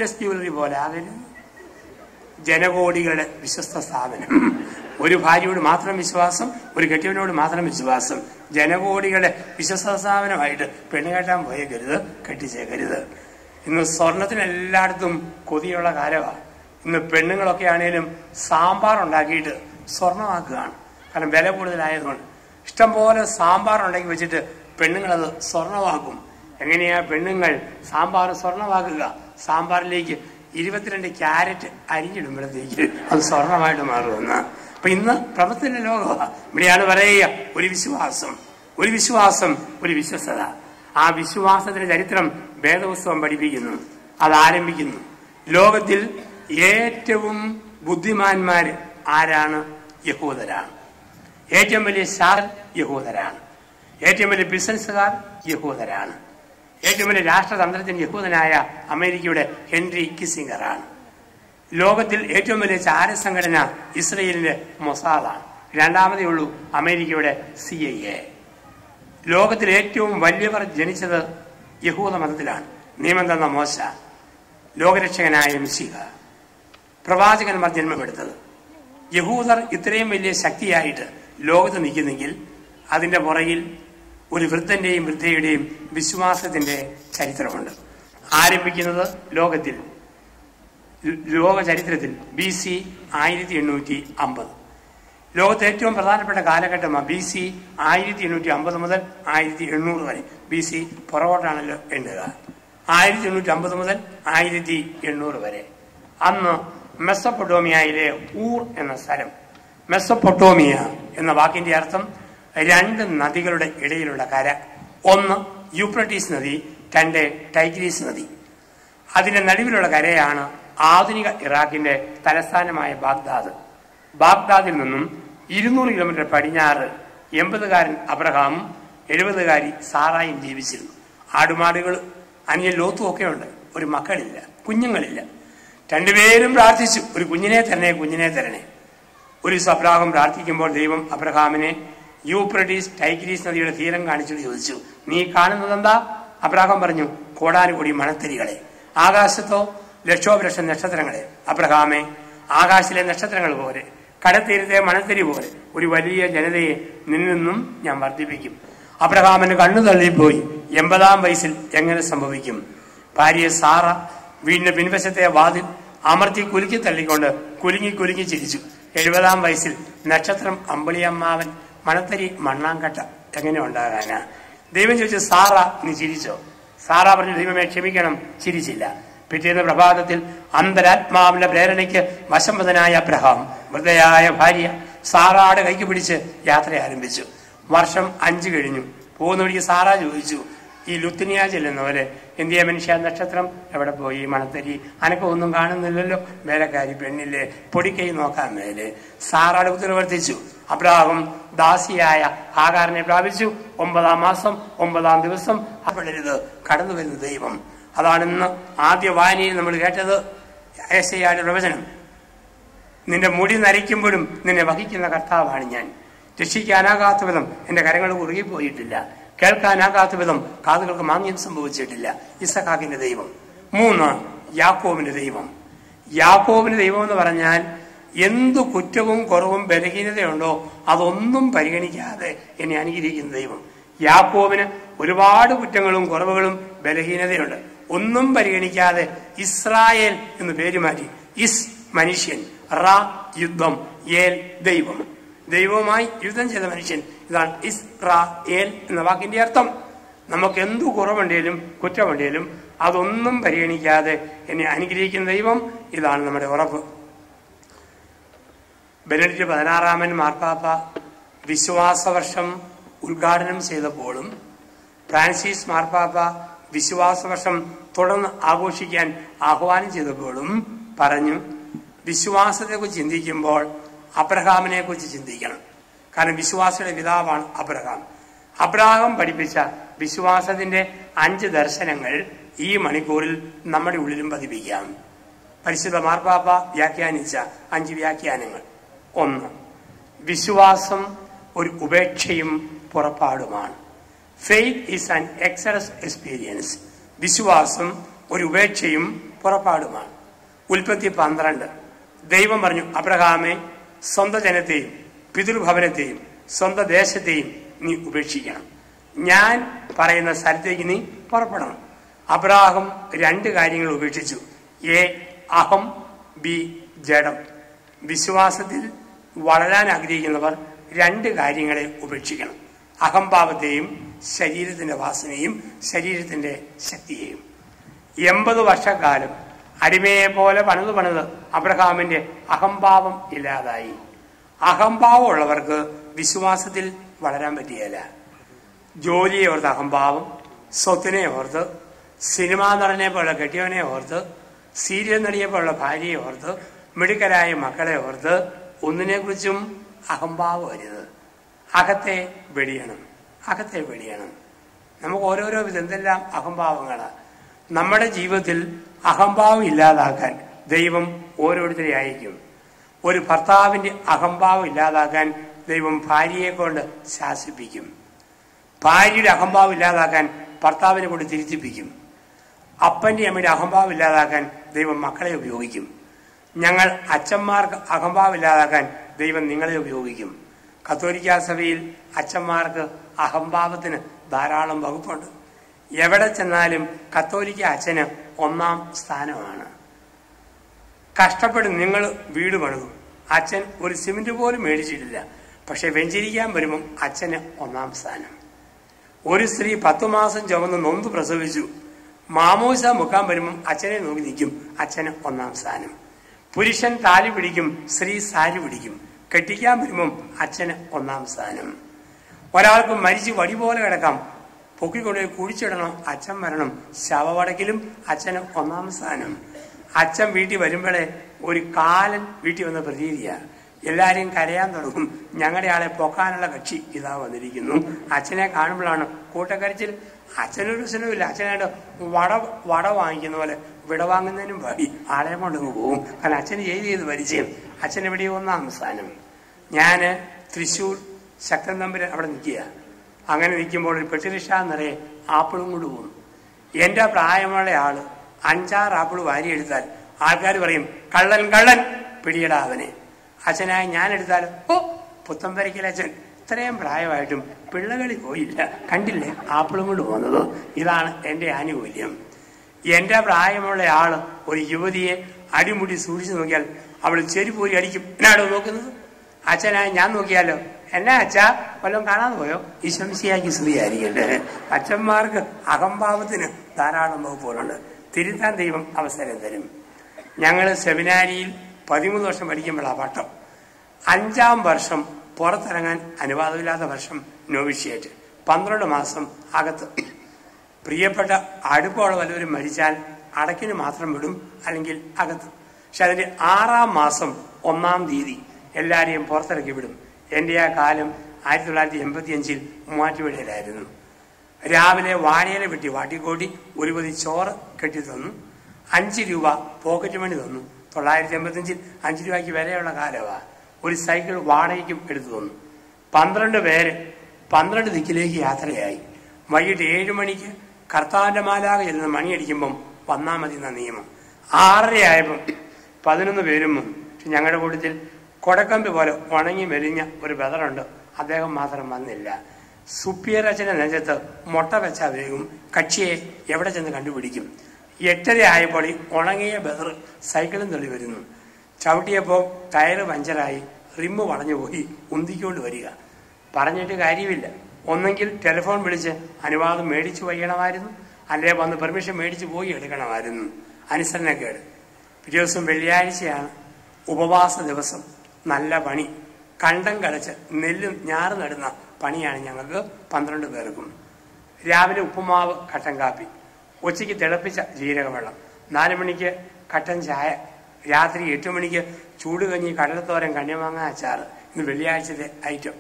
Atlas jewellery പോലെ ആകരുത് ജനകോടികളുടെ വിശ്വസ്ത സ്ഥാപനം ഒരു ഭാര്യയോട് മാത്രം വിശ്വാസം ഒരു കെട്ടിയവനോട് മാത്രം വിശ്വാസം ജനകോടികളുടെ വിശ്വസ്ത സ്ഥാപനമായിട്ട് പെണ്ണ് കെട്ടാൻ പോയേക്കരുത് കെട്ടിച്ചേക്കരുത് ഇന്ന് സ്വർണത്തിന് എല്ലായിടത്തും കൊതിയുള്ള കാലമാണ് ഇന്ന് പെണ്ണുങ്ങളൊക്കെ ആണേലും സാമ്പാർ ഉണ്ടാക്കിയിട്ട് സ്വർണമാക്കുകയാണ് കാരണം വില കൂടുതലായതുകൊണ്ട് ഇഷ്ടംപോലെ സാമ്പാർ ഉണ്ടാക്കി വെച്ചിട്ട് പെണ്ണുങ്ങളത് സ്വർണമാക്കും എങ്ങനെയാ പെണ്ണുങ്ങൾ സാമ്പാർ സ്വർണമാക്കുക സാമ്പാറിലേക്ക് ഇരുപത്തിരണ്ട് ക്യാരറ്റ് അരിഞ്ഞിടുമ്പോഴത്തേക്ക് അത് സ്വർണമായിട്ട് മാറുമെന്ന് അപ്പൊ ഇന്ന് പ്രപത്തിന്റെ ലോകമാണ് ഇവിടെയാണ് പറയുക ഒരു വിശ്വാസം ഒരു വിശ്വാസം ഒരു വിശ്വസത ആ വിശ്വാസത്തിന്റെ ചരിത്രം വേദപുസ്തകം പഠിപ്പിക്കുന്നു അത് ആരംഭിക്കുന്നു ലോകത്തിൽ ഏറ്റവും ബുദ്ധിമാന്മാര് ആരാണ് യഹൂദരാണ് ഏറ്റവും വലിയ ശാസ്ത്ര യഹൂദരാണ് ഏറ്റവും വലിയ ബിസിനസ്സുകാർ യഹൂദരാണ് ഏറ്റവും വലിയ രാഷ്ട്രതന്ത്രത്തിന് യഹൂദനായ അമേരിക്കയുടെ ഹെൻറി കിസിംഗറാണ് ലോകത്തിൽ ഏറ്റവും വലിയ ചാരസംഘടന ഇസ്രയേലിന്റെ മൊസാദാണ് രണ്ടാമതേ ഉള്ളൂ അമേരിക്കയുടെ സി ഐ എ ലോകത്തിൽ ഏറ്റവും വലിയവർ ജനിച്ചത് യഹൂദ മതത്തിലാണ് നിയമം തന്ന മോശ ലോകരക്ഷകനായ മിശിക പ്രവാചകന്മാർ ജന്മമെടുത്തത് യഹൂദർ ഇത്രയും വലിയ ശക്തിയായിട്ട് ലോകത്ത് നിൽക്കുന്നെങ്കിൽ അതിന്റെ പുറകിൽ ഒരു വൃദ്ധന്റെയും വൃദ്ധയുടെയും വിശ്വാസത്തിന്റെ ചരിത്രമുണ്ട് ആരംഭിക്കുന്നത് ലോകത്തിൽ ലോക ചരിത്രത്തിൽ ബി സി ആയിരത്തി എണ്ണൂറ്റി അമ്പത് ലോകത്തെ ഏറ്റവും പ്രധാനപ്പെട്ട കാലഘട്ടമാണ് ബി സി ആയിരത്തി എണ്ണൂറ്റി അമ്പത് മുതൽ ആയിരത്തി എണ്ണൂറ് വരെ ബി സി പുറകോട്ടാണല്ലോ എണ്ണുക ആയിരത്തി എണ്ണൂറ്റി അമ്പത് മുതൽ ആയിരത്തി എണ്ണൂറ് വരെ അന്ന് മെസ്സപ്പൊട്ടോമിയയിലെ ഊർ എന്ന സ്ഥലം മെസ്സപ്പൊട്ടോമിയ എന്ന വാക്കിന്റെ അർത്ഥം രണ്ട് നദികളുടെ ഇടയിലുള്ള കര ഒന്ന് യൂപ്രട്ടീസ് നദി രണ്ട് ടൈഗ്രീസ് നദി അതിന്റെ നടുവിലുള്ള കരയാണ് ആധുനിക ഇറാഖിന്റെ തലസ്ഥാനമായ ബാഗ്ദാദ് ബാഗ്ദാദിൽ നിന്നും ഇരുന്നൂറ് കിലോമീറ്റർ പടിഞ്ഞാറ് എൺപതുകാരൻ അബ്രഹാമും എഴുപതുകാരി സാറായും ജീവിച്ചിരുന്നു ആടുമാടുകൾ അനിയൻ ലോത്തും ഒക്കെ ഉണ്ട് ഒരു മക്കളില്ല കുഞ്ഞുങ്ങളില്ല രണ്ടുപേരും പ്രാർത്ഥിച്ചു ഒരു കുഞ്ഞിനെ തരണേ കുഞ്ഞിനെ തരണേ ഒരു ദിവസം അബ്രഹാം പ്രാർത്ഥിക്കുമ്പോൾ ദൈവം അബ്രഹാമിനെ യൂപ്രട്ടീസ് ടൈഗ്രീസ് നദിയുടെ തീരം കാണിച്ചിട്ട് ചോദിച്ചു നീ കാണുന്നതെന്താ അബ്രഹാം പറഞ്ഞു കോടാനുകൂടി മണത്തരികളെ ആകാശത്തോ ലക്ഷോപലക്ഷം നക്ഷത്രങ്ങളെ അബ്രഹാമെ ആകാശത്തിലെ നക്ഷത്രങ്ങൾ പോലെ കടത്തീരത്തെ മണത്തരി പോലെ ഒരു വലിയ ജനതയെ നിന്നും ഞാൻ വർദ്ധിപ്പിക്കും അബ്രഹാമിന് കണ്ണു തള്ളിപ്പോയി എൺപതാം വയസ്സിൽ എങ്ങനെ സംഭവിക്കും ഭാര്യ സാറ വീടിന്റെ പിൻവശത്തെ വാതിൽ അമർത്തി കുലുക്കി തള്ളിക്കൊണ്ട് കുലുങ്ങി കുലുങ്ങി ചിരിച്ചു എഴുപതാം വയസ്സിൽ നക്ഷത്രം അമ്പളിയമ്മാവൻ മണത്തരി മണ്ണാങ്കട്ട എങ്ങനെ ഉണ്ടാകാനാ ദൈവം ചോദിച്ചു സാറ നീ ചിരിച്ചോ സാറ പറഞ്ഞു ദൈവമേ ക്ഷമിക്കണം ചിരിച്ചില്ല പിറ്റേന്ന് പ്രഭാതത്തിൽ അന്തരാത്മാവിന്റെ പ്രേരണയ്ക്ക് വശംവദനായ അബ്രഹാം വൃദ്ധയായ ഭാര്യ സാറാടെ കൈക്ക് പിടിച്ച് യാത്ര ആരംഭിച്ചു വർഷം അഞ്ചു കഴിഞ്ഞു പോകുന്ന വഴിക്ക് സാറ ചോദിച്ചു ഈ ലുത്തിനിയ ചെല്ലുന്നവര് ഇന്ത്യ മനുഷ്യ നക്ഷത്രം എവിടെ പോയി മണത്തരി അനക്കൊന്നും കാണുന്നില്ലല്ലോ വേലക്കാരി പെണ്ണില്ലേ പൊടിക്കൈ നോക്കാൻ മേലെ സാറാട് ഉത്തരവർത്തിച്ചു അബ്രാഹം ദാസിയായ ആകാരനെ പ്രാപിച്ചു ഒമ്പതാം മാസം ഒമ്പതാം ദിവസം അപ്പെടരുത് കടന്നു വരുന്ന ദൈവം അതാണ് ഇന്ന് ആദ്യ വായനയിൽ നമ്മൾ കേട്ടത് ഏശയാന്റെ പ്രവചനം നിന്റെ മുടി നരയ്ക്കുമ്പോഴും നിന്നെ വഹിക്കുന്ന കർത്താവാണ് ഞാൻ രക്ഷിക്കാനാകാത്ത വിധം എന്റെ കരങ്ങൾ കുറുകിപ്പോയിട്ടില്ല കേൾക്കാനാകാത്ത വിധം കാതുകൾക്ക് മാന്യം സംഭവിച്ചിട്ടില്ല ഇസഖാക്കിന്റെ ദൈവം മൂന്ന് യാക്കോവിന്റെ ദൈവം യാക്കോവിന്റെ ദൈവം എന്ന് പറഞ്ഞാൽ എന്തു കുറ്റവും കുറവും ബലഹീനതയുണ്ടോ അതൊന്നും പരിഗണിക്കാതെ എന്നെ അനുഗ്രഹിക്കുന്ന ദൈവം യാക്കോവിന് ഒരുപാട് കുറ്റങ്ങളും കുറവുകളും ബലഹീനതയുണ്ട് ഒന്നും പരിഗണിക്കാതെ ഇസ്രായേൽ എന്ന് പേര് മാറ്റി ഇസ് മനുഷ്യൻ റ യുദ്ധം ഏൽ ദൈവം ദൈവവുമായി യുദ്ധം ചെയ്ത മനുഷ്യൻ ഇതാണ് ഇസ്രായേൽ എന്ന വാക്കിന്റെ അർത്ഥം നമുക്ക് എന്തു കുറവുണ്ടേലും കുറ്റമുണ്ടേലും അതൊന്നും പരിഗണിക്കാതെ എന്നെ അനുഗ്രഹിക്കുന്ന ദൈവം ഇതാണ് നമ്മുടെ ഉറപ്പ് ബെനഡിറ്റ് പതിനാറാമൻ മാർപ്പാപ്പ വിശ്വാസവർഷം ഉദ്ഘാടനം ചെയ്തപ്പോഴും ഫ്രാൻസിസ് മാർപ്പാപ്പ വിശ്വാസവർഷം തുടർന്ന് ആഘോഷിക്കാൻ ആഹ്വാനം ചെയ്തപ്പോഴും പറഞ്ഞു വിശ്വാസത്തെക്കുറിച്ച് ചിന്തിക്കുമ്പോൾ അബ്രഹാമിനെ കുറിച്ച് ചിന്തിക്കണം കാരണം വിശ്വാസിയുടെ പിതാവാണ് അബ്രഹാം അബ്രഹാം പഠിപ്പിച്ച വിശ്വാസത്തിന്റെ അഞ്ച് ദർശനങ്ങൾ ഈ മണിക്കൂറിൽ നമ്മുടെ ഉള്ളിലും പതിപ്പിക്കാം പരിശുദ്ധ മാർപ്പാപ്പ വ്യാഖ്യാനിച്ച അഞ്ച് വ്യാഖ്യാനങ്ങൾ ഒന്ന് വിശ്വാസം ഒരു ഉപേക്ഷയും പുറപ്പാടുമാണ് faith is an exodus experience വിശ്വാസം ഒരു ഉപേക്ഷയും പുറപ്പാടുമാണ് ഉൽപ്പത്തി പന്ത്രണ്ട് ദൈവം പറഞ്ഞു അബ്രഹാമെ സ്വന്തം ജനത്തെയും പിതൃഭവനത്തെയും സ്വന്തം ദേശത്തെയും നീ ഉപേക്ഷിക്കണം ഞാൻ പറയുന്ന സ്ഥലത്തേക്ക് നീ പുറപ്പെടണം അബ്രാഹം രണ്ട് കാര്യങ്ങൾ ഉപേക്ഷിച്ചു എ അഹം ബി ജഡം വിശ്വാസത്തിൽ വളരാൻ ആഗ്രഹിക്കുന്നവർ രണ്ട് കാര്യങ്ങളെ ഉപേക്ഷിക്കണം അഹംഭാവത്തെയും ശരീരത്തിന്റെ വാസനയും ശരീരത്തിന്റെ ശക്തിയെയും എൺപത് വർഷക്കാലം അടിമയെ പോലെ പണിത് പണിത് അബ്രഹാമിന്റെ അഹംഭാവം ഇല്ലാതായി അഹംഭാവം ഉള്ളവർക്ക് വിശ്വാസത്തിൽ വളരാൻ പറ്റിയല്ല ജോലിയെ ഓർത്ത് അഹംഭാവം സ്വത്തിനെ ഓർത്ത് സിനിമാ നടനെ പോലുള്ള കെട്ടിയവനെ ഓർത്ത് സീരിയൽ നടിയെ പോലുള്ള ഭാര്യയെ ഓർത്ത് മിടുക്കരായ മക്കളെ ഓർത്ത് ഒന്നിനെക്കുറിച്ചും അഹംഭാവം വരുത് അകത്തെ വെടിയണം അകത്തെ വെടിയണം നമുക്ക് ഓരോരോ വിധം എന്തെല്ലാം അഹംഭാവങ്ങളാണ് നമ്മുടെ ജീവിതത്തിൽ അഹംഭാവം ഇല്ലാതാക്കാൻ ദൈവം ഓരോരുത്തരെ അയക്കും ഒരു ഭർത്താവിന്റെ അഹംഭാവം ഇല്ലാതാക്കാൻ ദൈവം ഭാര്യയെ കൊണ്ട് ശാസിപ്പിക്കും ഭാര്യയുടെ അഹംഭാവം ഇല്ലാതാക്കാൻ ഭർത്താവിനെ കൊണ്ട് തിരുത്തിപ്പിക്കും അപ്പന്റെ അമ്മയുടെ അഹംഭാവം ഇല്ലാതാക്കാൻ ദൈവം മക്കളെ ഉപയോഗിക്കും ഞങ്ങൾ അച്ഛന്മാർക്ക് അഹംഭാവം ഇല്ലാതാക്കാൻ ദൈവം നിങ്ങളെ ഉപയോഗിക്കും കത്തോലിക്ക സഭയിൽ അച്ഛന്മാർക്ക് അഹംഭാവത്തിന് ധാരാളം വകുപ്പുണ്ട് എവിടെ ചെന്നാലും കത്തോലിക്ക അച്ഛന് ഒന്നാം സ്ഥാനമാണ് കഷ്ടപ്പെട്ട് നിങ്ങൾ വീട് പണിതു അച്ഛൻ ഒരു സിമെന്റ് പോലും മേടിച്ചിട്ടില്ല പക്ഷെ വെഞ്ചരിക്കാൻ വരുമ്പം അച്ഛന് ഒന്നാം സ്ഥാനം ഒരു സ്ത്രീ പത്തു മാസം ചുമന്ന് നൊന്ത് പ്രസവിച്ചു മാമോസ മുക്കാൻ വരുമ്പം അച്ഛനെ നോക്കി നിൽക്കും അച്ഛന് ഒന്നാം സ്ഥാനം പുരുഷൻ താലി പിടിക്കും സ്ത്രീ സാരി പിടിക്കും കെട്ടിക്കാൻ വരുമ്പം അച്ഛന് ഒന്നാം സ്ഥാനം ഒരാൾക്ക് മരിച്ച് വടി പോലെ കിടക്കാം പൊക്കിക്കൊണ്ടുപോയി കുഴിച്ചിടണം അച്ഛൻ വരണം ശവവടക്കിലും അച്ഛന് ഒന്നാം സ്ഥാനം അച്ഛൻ വീട്ടിൽ വരുമ്പോഴേ ഒരു കാലൻ വീട്ടിൽ വന്ന പ്രതീതിയാ എല്ലാരെയും കരയാൻ തുടങ്ങും ഞങ്ങളുടെ ആളെ പൊക്കാനുള്ള കക്ഷി ഇതാ വന്നിരിക്കുന്നു അച്ഛനെ കാണുമ്പോഴാണ് കൂട്ടക്കരച്ചിൽ അച്ഛനൊരു സിനിമില്ല അച്ഛനായിട്ട് വട വട വാങ്ങിക്കുന്ന പോലെ വിട വാങ്ങുന്നതിനും പാടി ആളെ കൊണ്ടങ്ങ് പോകും കാരണം അച്ഛന് ചെയ്ത് ചെയ്ത് പരിചയം അച്ഛൻ എവിടെ ഒന്നാം സ്ഥാനം ഞാന് തൃശ്ശൂർ ശക്തൻ തമ്പുരാൻ അവിടെ നിൽക്കുക അങ്ങനെ നിൽക്കുമ്പോൾ ഒരു പെട്ടിരിഷ നിറയെ ആപ്പിളും കൊണ്ട് പോകുന്നു എന്റെ പ്രായമുള്ള ആള് അഞ്ചാറ് ആപ്പിൾ വാരി എടുത്താൽ ആൾക്കാർ പറയും കള്ളൻ കള്ളൻ പിടിയടാ അവനെ അച്ഛനായി ഞാൻ എടുത്താൽ ഓ പുത്തമ്പരയ്ക്കൽ അച്ഛൻ ഇത്രയും പ്രായമായിട്ടും പിള്ളകളി പോയില്ല കണ്ടില്ലേ ആപ്പിളും കൊണ്ട് പോകുന്നത് ഇതാണ് എന്റെ ആനുകൂല്യം എന്റെ പ്രായമുള്ള ആള് ഒരു യുവതിയെ അടിമുടി സൂക്ഷിച്ചു നോക്കിയാൽ അവൾ ചെരുപ്പൂരി അടിക്കും എന്നാടോ നോക്കുന്നത് അച്ഛനായി ഞാൻ നോക്കിയാലോ എന്നാ അച്ഛാ വല്ലതും കാണാതെ പോയോ ഈ ശംസിയാക്കി സ്ത്രീയായിരിക്കട്ടെ അച്ഛന്മാർക്ക് അഹംഭാവത്തിന് ധാരാളം വകുപ്പുകളുണ്ട് തിരുത്താൻ ദൈവം അവസരം തരും ഞങ്ങൾ സെമിനാരിയിൽ പതിമൂന്ന് വർഷം പഠിക്കുമ്പോഴാണ് പട്ടം അഞ്ചാം വർഷം പുറത്തിറങ്ങാൻ അനുവാദമില്ലാത്ത വർഷം നോവിഷ്യേറ്റ് പന്ത്രണ്ട് മാസം അകത്ത് പ്രിയപ്പെട്ട അടുപ്പമുള്ള വല്ലവരും മരിച്ചാൽ അടക്കിന് മാത്രം വിടും അല്ലെങ്കിൽ അകത്ത് പക്ഷെ അതിന്റെ ആറാം മാസം ഒന്നാം തീയതി എല്ലാരെയും പുറത്തിറക്കി വിടും എന്റെ ആ കാലം ആയിരത്തി തൊള്ളായിരത്തി എൺപത്തി അഞ്ചിൽ മൂവാറ്റുപുഴയിലായിരുന്നു രാവിലെ വാഴയില വെട്ടി വാട്ടിക്കോട്ടി ഒരു പതി ചോറ് കെട്ടി തന്നു അഞ്ച് രൂപ പോക്കറ്റ് മണി തന്നു തൊള്ളായിരത്തി എൺപത്തിയഞ്ചിൽ അഞ്ച് രൂപയ്ക്ക് വിലയുള്ള കാലമാണ് ഒരു സൈക്കിൾ വാടകയ്ക്കും എടുത്തു തന്നു പന്ത്രണ്ട് പേര് പന്ത്രണ്ട് ദിക്കിലേക്ക് യാത്രയായി വൈകിട്ട് ഏഴ് മണിക്ക് കർത്താവിന്റെ മാലാക ചെല്ലുന്ന മണിയടിക്കുമ്പം വന്നാൽ മതി എന്ന നിയമം ആറരയായപ്പം പതിനൊന്ന് പേരും വന്നു പക്ഷെ ഞങ്ങളുടെ കൂട്ടത്തിൽ കൊടക്കമ്പി പോലെ ഉണങ്ങി മെലിഞ്ഞ ഒരു ബദറുണ്ട് അദ്ദേഹം മാത്രം വന്നില്ല സുപ്പിയറച്ചന്റെ നെഞ്ചത്ത് മുട്ട വെച്ച വേഗം കക്ഷിയെ എവിടെ ചെന്ന് കണ്ടുപിടിക്കും എട്ടര ആയപ്പോൾ ഈ ഉണങ്ങിയ ബദർ സൈക്കിളും തള്ളി വരുന്നു ചവിട്ടിയപ്പോൾ ടയറ് പഞ്ചറായി റിമ്മ് വളഞ്ഞു പോയി ഉന്തിക്കൊണ്ട് വരിക പറഞ്ഞിട്ട് കാര്യമില്ല ഒന്നെങ്കിൽ ടെലിഫോൺ വിളിച്ച് അനുവാദം മേടിച്ചു വയ്യണമായിരുന്നു അല്ലെ വന്ന് പെർമിഷൻ മേടിച്ച് പോയി എടുക്കണമായിരുന്നു അനുസരണക്കേട് പിറ്റേ ദിവസം വെള്ളിയാഴ്ചയാണ് ഉപവാസ ദിവസം നല്ല പണി കണ്ടം കടച്ച് നെല്ലും ഞാറ് നടുന്ന പണിയാണ് ഞങ്ങൾക്ക് പന്ത്രണ്ട് പേർക്കും രാവിലെ ഉപ്പുമാവ് കട്ടൻ കാപ്പി ഉച്ചയ്ക്ക് തിളപ്പിച്ച ജീരകവെള്ളം നാല് മണിക്ക് കട്ടൻ ചായ രാത്രി എട്ട് മണിക്ക് ചൂട് കഞ്ഞി കടലത്തോരൻ കണ്ണിമാങ്ങ അച്ചാറ് ഇന്ന് വെള്ളിയാഴ്ചത്തെ ഐറ്റം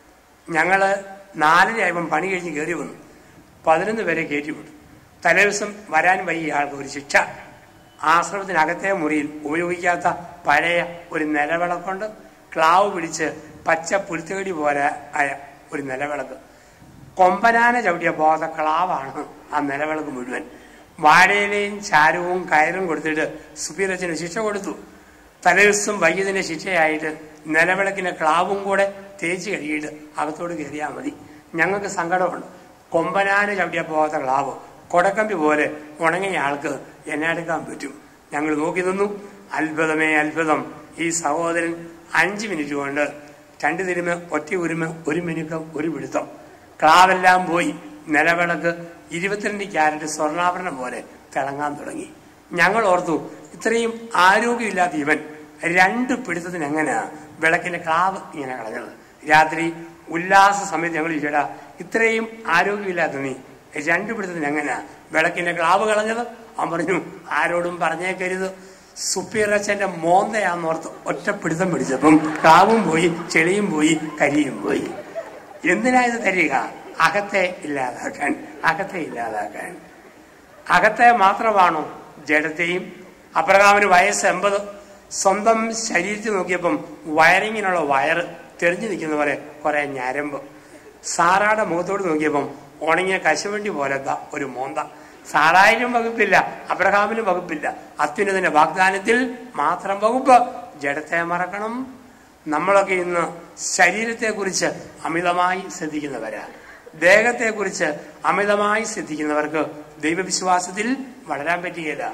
ഞങ്ങള് നാലര ആയപ്പം പണി കഴിഞ്ഞ് കയറി വന്നു പതിനൊന്ന് പേരെ കയറ്റി വിട്ടു തലേദിവസം വരാൻ വയ്യ ആൾക്ക് ഒരു ശിക്ഷ ആശ്രമത്തിനകത്തെ മുറിയിൽ ഉപയോഗിക്കാത്ത പഴയ ഒരു നിലവിളക്കുണ്ട് ക്ലാവ് പിടിച്ച് പച്ച പുൽത്തകടി പോലെ ആയ ഒരു നിലവിളക്ക് കൊമ്പനാന ചവിട്ടിയ പോകാത്ത ക്ലാവാണ് ആ നിലവിളക്ക് മുഴുവൻ വാഴയിലെയും ചാരവും കയറും കൊടുത്തിട്ട് സുബീറച്ചന് ശിക്ഷ കൊടുത്തു തലേദിവസം വൈകിയതിന്റെ ശിക്ഷയായിട്ട് നിലവിളക്കിന്റെ ക്ലാവും കൂടെ തേച്ച് കഴുകിയിട്ട് അകത്തോട് കയറിയാൽ മതി ഞങ്ങൾക്ക് സങ്കടമുണ്ട് കൊമ്പനാന് ചവിട്ടിയാ പോകാത്ത ക്ലാവ് കൊടക്കമ്പി പോലെ ഉണങ്ങിയ ആൾക്ക് എന്നെ എടുക്കാൻ പറ്റും ഞങ്ങൾ നോക്കി നിന്നു അത്ഭുതമേ അത്ഭുതം ഈ സഹോദരൻ അഞ്ച് മിനിറ്റ് കൊണ്ട് രണ്ട് തിരുമ ഒറ്റ ഉരുമ ഒരു മിനുക്കം ഒരു പിടുത്തം ക്ലാവെല്ലാം പോയി നിലവിളക്ക് ഇരുപത്തിരണ്ട് ക്യാരറ്റ് സ്വർണ്ണാഭരണം പോലെ തിളങ്ങാൻ തുടങ്ങി ഞങ്ങൾ ഓർത്തു ഇത്രയും ആരോഗ്യമില്ലാത്ത ഇവൻ രണ്ട് പിടുത്തത്തിന് എങ്ങനെയാ വിളക്കിന്റെ ക്ലാവ് ഇങ്ങനെ കളഞ്ഞത് രാത്രി ഉല്ലാസ സമയത്ത് ഞങ്ങൾ ചോദിച്ചടാ ഇത്രയും ആരോഗ്യമില്ലാത്ത നീ രണ്ട് പിടുത്തത്തിന് എങ്ങനെയാ വിളക്കിന്റെ ക്ലാവ് കളഞ്ഞത് അവൻ പറഞ്ഞു ആരോടും പറഞ്ഞേക്കരുത് സുപ്പീറച്ചന്റെ മോന്തയാന്നോർത്ത് ഒറ്റ പിടുത്തം പിടിച്ചപ്പം ക്ലാവും പോയി ചെളിയും പോയി കരിയും പോയി എന്തിനാ ഇത് തരിക അകത്തെ ഇല്ലാതാക്കാൻ അകത്തെ ഇല്ലാതാക്കാൻ അകത്തെ മാത്രമാണോ ജഡത്തെയും അബ്രഹാമിന് വയസ്സ് എൺപത് സ്വന്തം ശരീരത്തിൽ നോക്കിയപ്പം വയറിങ്ങിനുള്ള വയറ് തെളിഞ്ഞു നിൽക്കുന്ന പോലെ കുറെ ഞരമ്പ് സാറായുടെ മുഖത്തോട് നോക്കിയപ്പം ഉണങ്ങിയ കശുവണ്ടി പോലത്തെ ഒരു മോന്ത സാറായിലും വകുപ്പില്ല അബ്രഹാമിനും വകുപ്പില്ല അത്യുന്നതിന്റെ വാഗ്ദാനത്തിൽ മാത്രം വകുപ്പ് ജഡത്തെ മറക്കണം നമ്മളൊക്കെ ഇന്ന് ശരീരത്തെക്കുറിച്ച് അമിതമായി ശ്രദ്ധിക്കുന്നവരാ ദേഹത്തെക്കുറിച്ച് അമിതമായി ശ്രദ്ധിക്കുന്നവർക്ക് ദൈവവിശ്വാസത്തിൽ വളരാൻ പറ്റുകയില്ല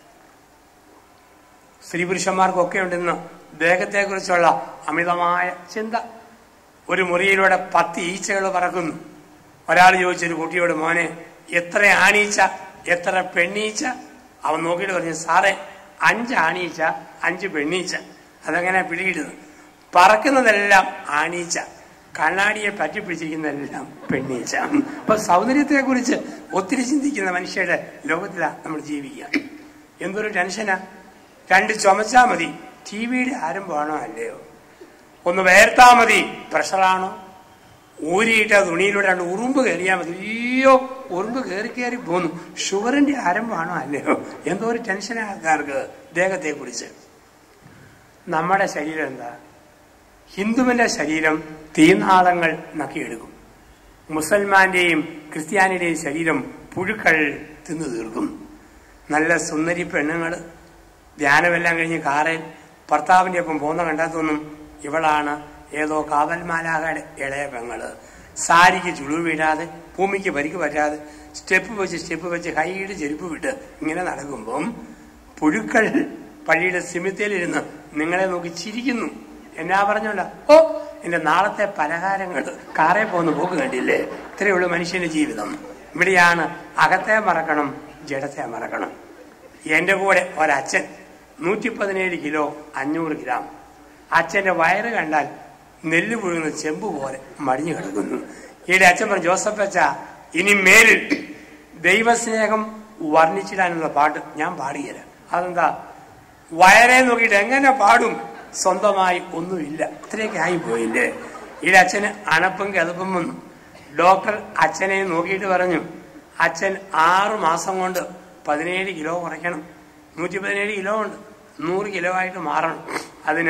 സ്ത്രീ പുരുഷന്മാർക്കൊക്കെ ഉണ്ടെന്ന് ദേഹത്തെക്കുറിച്ചുള്ള അമിതമായ ചിന്ത ഒരു മുറിയിലൂടെ പത്ത് ഈച്ചകൾ പറക്കുന്നു ഒരാൾ ചോദിച്ചൊരു കുട്ടിയോട് മോനെ എത്ര ആണീച്ച എത്ര പെണ്ണീച്ച അവൻ നോക്കിയിട്ട് പറഞ്ഞു സാറേ അഞ്ച് ആണീച്ച അഞ്ച് പെണ്ണീച്ച അതെങ്ങനെ പിടികിടുന്നു പറക്കുന്നതെല്ലാം ആണീച്ച കണ്ണാടിയെ പറ്റി പിടിച്ചിരിക്കുന്നതെല്ലാം പെണ്ണീച്ച അപ്പൊ സൗന്ദര്യത്തെ കുറിച്ച് ഒത്തിരി ചിന്തിക്കുന്ന മനുഷ്യരുടെ ലോകത്തിലാണ് നമ്മൾ ജീവിക്കുക എന്തൊരു ടെൻഷനാ രണ്ട് ചുമച്ചാ മതി ടി വിയുടെ ആരംഭമാണോ അല്ലയോ ഒന്ന് വേർത്താ മതി പ്രഷറാണോ ഊരിയിട്ട തുണിയിലൂടെ രണ്ട് ഉറുമ്പ് കയറിയാൽ മതി അയ്യോ ഉറുമ്പ് കയറി കയറി പോന്നു ഷുഗറിന്റെ ആരംഭമാണോ അല്ലയോ എന്തോ ഒരു ടെൻഷൻ ആൾക്കാർക്ക് ദേഹത്തെ കുറിച്ച് നമ്മുടെ ശരീരം എന്താ ഹിന്ദുവിന്റെ ശരീരം തീനാളങ്ങൾ നക്കിയെടുക്കും മുസൽമാന്റെയും ക്രിസ്ത്യാനിയുടെയും ശരീരം പുഴുക്കൾ തിന്നു തീർക്കും നല്ല സുന്ദരി പെണ്ണുങ്ങൾ ധ്യാനമെല്ലാം കഴിഞ്ഞ് കാറിൽ ഭർത്താവിന്റെ ഒപ്പം പോകുന്ന കണ്ടാത്തൊന്നും ഇവളാണ് ഏതോ കാവൽമാലാകയുടെ ഇളയ പെങ്ങള് സാരിക്ക് ചുളിവ് വീഴാതെ ഭൂമിക്ക് പരിക്ക് പറ്റാതെ സ്റ്റെപ്പ് വെച്ച് സ്റ്റെപ്പ് വെച്ച് കൈയിട്ട് ചെരുപ്പ് വിട്ട് ഇങ്ങനെ നടക്കുമ്പം പുഴുക്കൾ പള്ളിയുടെ സിമിത്തേലിരുന്ന് നിങ്ങളെ നോക്കി ചിരിക്കുന്നു എന്നാ പറഞ്ഞോല്ല ഓ എന്റെ നാളത്തെ പലഹാരങ്ങൾ കാറേ പോകുന്ന പോക്ക് കണ്ടില്ലേ ഇത്രയേ ഉള്ളൂ മനുഷ്യന്റെ ജീവിതം ഇവിടെയാണ് അകത്തെ മറക്കണം ജഡത്തെ മറക്കണം എന്റെ കൂടെ ഒരച്ഛൻ നൂറ്റി പതിനേഴ് കിലോ അഞ്ഞൂറ് ഗ്രാം അച്ഛന്റെ വയറ് കണ്ടാൽ നെല്ല് പുഴുങ്ങുന്ന ചെമ്പ് പോലെ മടിഞ്ഞു കിടക്കുന്നു ഈയുടെ അച്ഛൻ പറഞ്ഞു ജോസഫ് അച്ഛ ഇനി മേലിൽ ദൈവസ്നേഹം വർണ്ണിച്ചിടാനുള്ള പാട്ട് ഞാൻ പാടുകയില്ല അതെന്താ വയറെ നോക്കിയിട്ട് എങ്ങനെ പാടും സ്വന്തമായി ഒന്നുമില്ല ഇത്രയൊക്കെ ആയി പോയില്ലേ ഈയുടെ അച്ഛന് അണപ്പും കിതപ്പും വന്നു ഡോക്ടർ അച്ഛനെ നോക്കിയിട്ട് പറഞ്ഞു അച്ഛൻ ആറു മാസം കൊണ്ട് പതിനേഴ് കിലോ കുറയ്ക്കണം നൂറ്റി പതിനേഴ് കിലോ ഉണ്ട് നൂറ് കിലോ ആയിട്ട് മാറണം അതിന്